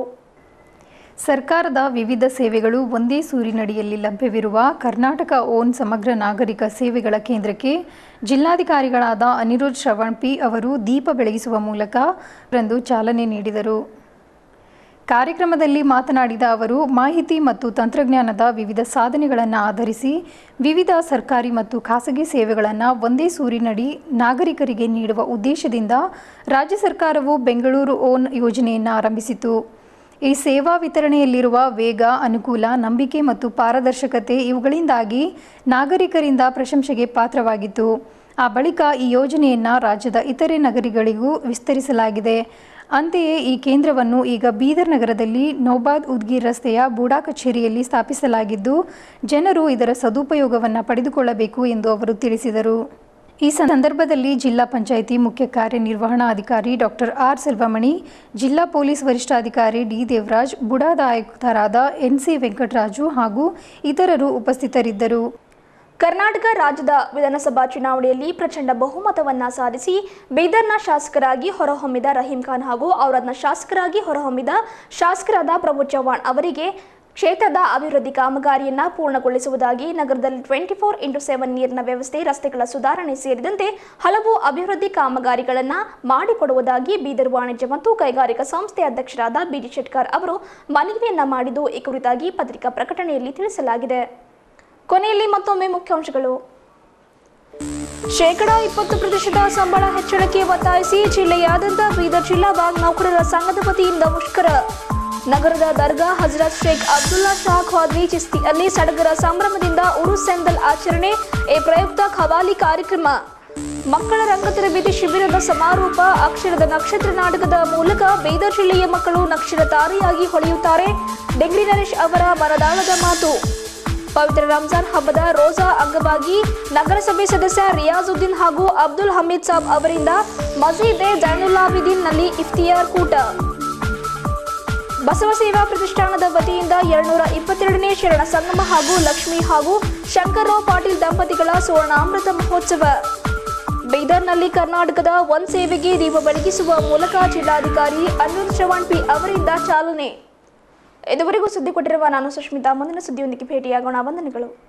ಸರ್ಕಾರದ ವಿವಿಧ ಸೇವೆಗಳು ಒಂದೇ ಸೂರಿನಡಿಯಲ್ಲಿ ಲಭ್ಯವಿರುವ ಕರ್ನಾಟಕ ಓನ್ ಸಮಗ್ರ ನಾಗರಿಕ ಸೇವೆಗಳ ಕೇಂದ್ರಕ್ಕೆ ಜಿಲ್ಲಾಧಿಕಾರಿಗಳಾದ ಅನಿರುದ್ಧ್ ಶ್ರವಣ್ ಪಿ ಅವರು ದೀಪ ಬೆಳಗಿಸುವ ಮೂಲಕ ರಂದು ಚಾಲನೆ ನೀಡಿದರು ಕಾರ್ಯಕ್ರಮದಲ್ಲಿ ಮಾತನಾಡಿದ ಅವರು ಮಾಹಿತಿ ಮತ್ತು ತಂತ್ರಜ್ಞಾನದ ವಿವಿಧ ಸಾಧನೆಗಳನ್ನು ಆಧರಿಸಿ ವಿವಿಧ ಸರ್ಕಾರಿ ಮತ್ತು ಖಾಸಗಿ ಸೇವೆಗಳನ್ನು ಒಂದೇ ಸೂರಿನಡಿ ನಾಗರಿಕರಿಗೆ ನೀಡುವ ಉದ್ದೇಶದಿಂದ ರಾಜ್ಯ ಸರ್ಕಾರವು ಬೆಂಗಳೂರು ಓನ್ ಯೋಜನೆಯನ್ನು ಆರಂಭಿಸಿತು ಈ ಸೇವಾ ವಿತರಣೆಯಲ್ಲಿರುವ ವೇಗ ಅನುಕೂಲ ನಂಬಿಕೆ ಮತ್ತು ಪಾರದರ್ಶಕತೆ ಇವುಗಳಿಂದಾಗಿ ನಾಗರಿಕರಿಂದ ಪ್ರಶಂಸೆಗೆ ಪಾತ್ರವಾಗಿತ್ತು ಆ ಬಳಿಕ ಈ ಯೋಜನೆಯನ್ನು ರಾಜ್ಯದ ಇತರೆ ನಗರಿಗಳಿಗೂ ವಿಸ್ತರಿಸಲಾಗಿದೆ ಅಂತೆಯೇ ಈ ಕೇಂದ್ರವನ್ನು ಈಗ ಬೀದರ್ ನಗರದಲ್ಲಿ ನೌಬಾದ್ ಉದ್ಗೀರ್ ರಸ್ತೆಯ ಬೂಡಾ ಕಚೇರಿಯಲ್ಲಿ ಸ್ಥಾಪಿಸಲಾಗಿದ್ದು ಜನರು ಇದರ ಸದುಪಯೋಗವನ್ನು ಪಡೆದುಕೊಳ್ಳಬೇಕು ಎಂದು ಅವರು ತಿಳಿಸಿದರು ಈ ಸಂದರ್ಭದಲ್ಲಿ ಜಿಲ್ಲಾ ಪಂಚಾಯಿತಿ ಮುಖ್ಯ ಕಾರ್ಯನಿರ್ವಹಣಾಧಿಕಾರಿ ಡಾಕ್ಟರ್ ಆರ್ ಸೆಲ್ವಮಣಿ ಜಿಲ್ಲಾ ಪೊಲೀಸ್ ವರಿಷ್ಠಾಧಿಕಾರಿ ಡಿ ದೇವರಾಜ್ ಬುಡಾದ ಆಯುಕ್ತರಾದ ಎನ್ ಸಿ ವೆಂಕಟರಾಜು ಹಾಗೂ ಇತರರು ಉಪಸ್ಥಿತರಿದ್ದರು ಕರ್ನಾಟಕ ರಾಜ್ಯದ ವಿಧಾನಸಭಾ ಚುನಾವಣೆಯಲ್ಲಿ ಪ್ರಚಂಡ ಬಹುಮತವನ್ನ ಸಾಧಿಸಿ ಬೀದರ್ನ ಶಾಸಕರಾಗಿ ಹೊರಹೊಮ್ಮಿದ ರಹೀಂ ಖಾನ್ ಹಾಗೂ ಔರಾದ್ನ ಶಾಸಕರಾಗಿ ಹೊರಹೊಮ್ಮಿದ ಶಾಸಕರಾದ ಪ್ರಭು ಚವ್ಹಾಣ್ ಅವರಿಗೆ ಕ್ಷೇತ್ರದ ಅಭಿವೃದ್ಧಿ ಕಾಮಗಾರಿಯನ್ನ ಪೂರ್ಣಗೊಳಿಸುವುದಾಗಿ ನಗರದಲ್ಲಿ ಟ್ವೆಂಟಿ ಫೋರ್ ಇಂಟು ಸೆವೆನ್ ನೀರಿನ ವ್ಯವಸ್ಥೆ ರಸ್ತೆಗಳ ಸುಧಾರಣೆ ಸೇರಿದಂತೆ ಹಲವು ಅಭಿವೃದ್ಧಿ ಕಾಮಗಾರಿಗಳನ್ನು ಮಾಡಿಕೊಡುವುದಾಗಿ ಬೀದರ್ ವಾಣಿಜ್ಯ ಮತ್ತು ಕೈಗಾರಿಕಾ ಸಂಸ್ಥೆ ಅಧ್ಯಕ್ಷರಾದ ಬಿಡಿ ಶೆಟ್ಕರ್ ಅವರು ಮನವಿಯನ್ನ ಮಾಡಿದ್ದು ಈ ಕುರಿತಾಗಿ ಪತ್ರಿಕಾ ಪ್ರಕಟಣೆಯಲ್ಲಿ ತಿಳಿಸಲಾಗಿದೆ ಕೊನೆಯಲ್ಲಿ ಮತ್ತೊಮ್ಮೆ ಮುಖ್ಯಾಂಶಗಳು ಶೇಕಡಾ ಇಪ್ಪತ್ತು ಪ್ರತಿಶತ ಸಂಬಳ ಹೆಚ್ಚಳಕ್ಕೆ ಒತ್ತಾಯಿಸಿ ಜಿಲ್ಲೆಯಾದ್ಯಂತ ಬೀದರ್ ಜಿಲ್ಲಾ ಬ್ಯಾಂಕ್ ನೌಕರರ ಸಂಘದ ವತಿಯಿಂದ ಮುಷ್ಕರ ನಗರದ ದರ್ಗಾ ಹಜರತ್ ಶೇಖ್ ಅಬ್ದುಲ್ಲಾ ಶಾ ಖಾದ್ರಿ ಚಿಸ್ತಿಯಲ್ಲಿ ಸಡಗರ ಸಂಭ್ರಮದಿಂದ ಉರುಸ್ ಸೆಂದಲ್ ಆಚರಣೆ ಈ ಪ್ರಯುಕ್ತ ಖವಾಲಿ ಕಾರ್ಯಕ್ರಮ ಮಕ್ಕಳ ರಂಗತರಬೇತಿ ಶಿಬಿರದ ಸಮಾರೋಪ ಅಕ್ಷರದ ನಕ್ಷತ್ರ ನಾಟಕದ ಮೂಲಕ ಬೀದರ್ ಜಿಲ್ಲೆಯ ಮಕ್ಕಳು ನಕ್ಷರ ತಾರೆಯಾಗಿ ಹೊಳೆಯುತ್ತಾರೆ ಡೆಂಗ್ರಿ ನರೇಶ್ ಅವರ ಮನದಾಳದ ಮಾತು ಪವಿತ್ರ ರಂಜಾನ್ ಹಬ್ಬದ ರೋಜಾ ಅಂಗವಾಗಿ ನಗರಸಭೆ ಸದಸ್ಯ ರಿಯಾಜುದ್ದೀನ್ ಹಾಗೂ ಅಬ್ದುಲ್ ಹಮೀದ್ ಸಾಬ್ ಅವರಿಂದ ಮಸೀದೆ ಜೈನುಲ್ಲಾಬಿದ್ದೀನ್ನಲ್ಲಿ ಇಫ್ತಿಯಾರ್ ಕೂಟ ಬಸವ ಸೇವಾ ಪ್ರತಿಷ್ಠಾನದ ವತಿಯಿಂದ ಎರಡ್ನೂರ ಇಪ್ಪತ್ತೆರಡನೇ ಶರಣ ಸಂಗಮ ಹಾಗೂ ಲಕ್ಷ್ಮಿ ಹಾಗೂ ಶಂಕರ್ರಾವ್ ಪಾಟೀಲ್ ದಂಪತಿಗಳ ಸುವರ್ಣಾಮೃತ ಮಹೋತ್ಸವ ಬೀದರ್ನಲ್ಲಿ ಕರ್ನಾಟಕದ ಒನ್ ಸೇವೆಗೆ ದೀಪ ಬೆಳಗಿಸುವ ಮೂಲಕ ಜಿಲ್ಲಾಧಿಕಾರಿ ಅನಿರುದ್ ಶ್ರವಣ್ ಪಿ ಅವರಿಂದ ಚಾಲನೆ ಇದುವರೆಗೂ ಸುದ್ದಿ ಕೊಟ್ಟಿರುವ ನಾನು ಸುಷ್ಮಿತಾ ಮುಂದಿನ ಸುದ್ದಿಯೊಂದಿಗೆ ಭೇಟಿಯಾಗೋಣ ವಂದನೆಗಳು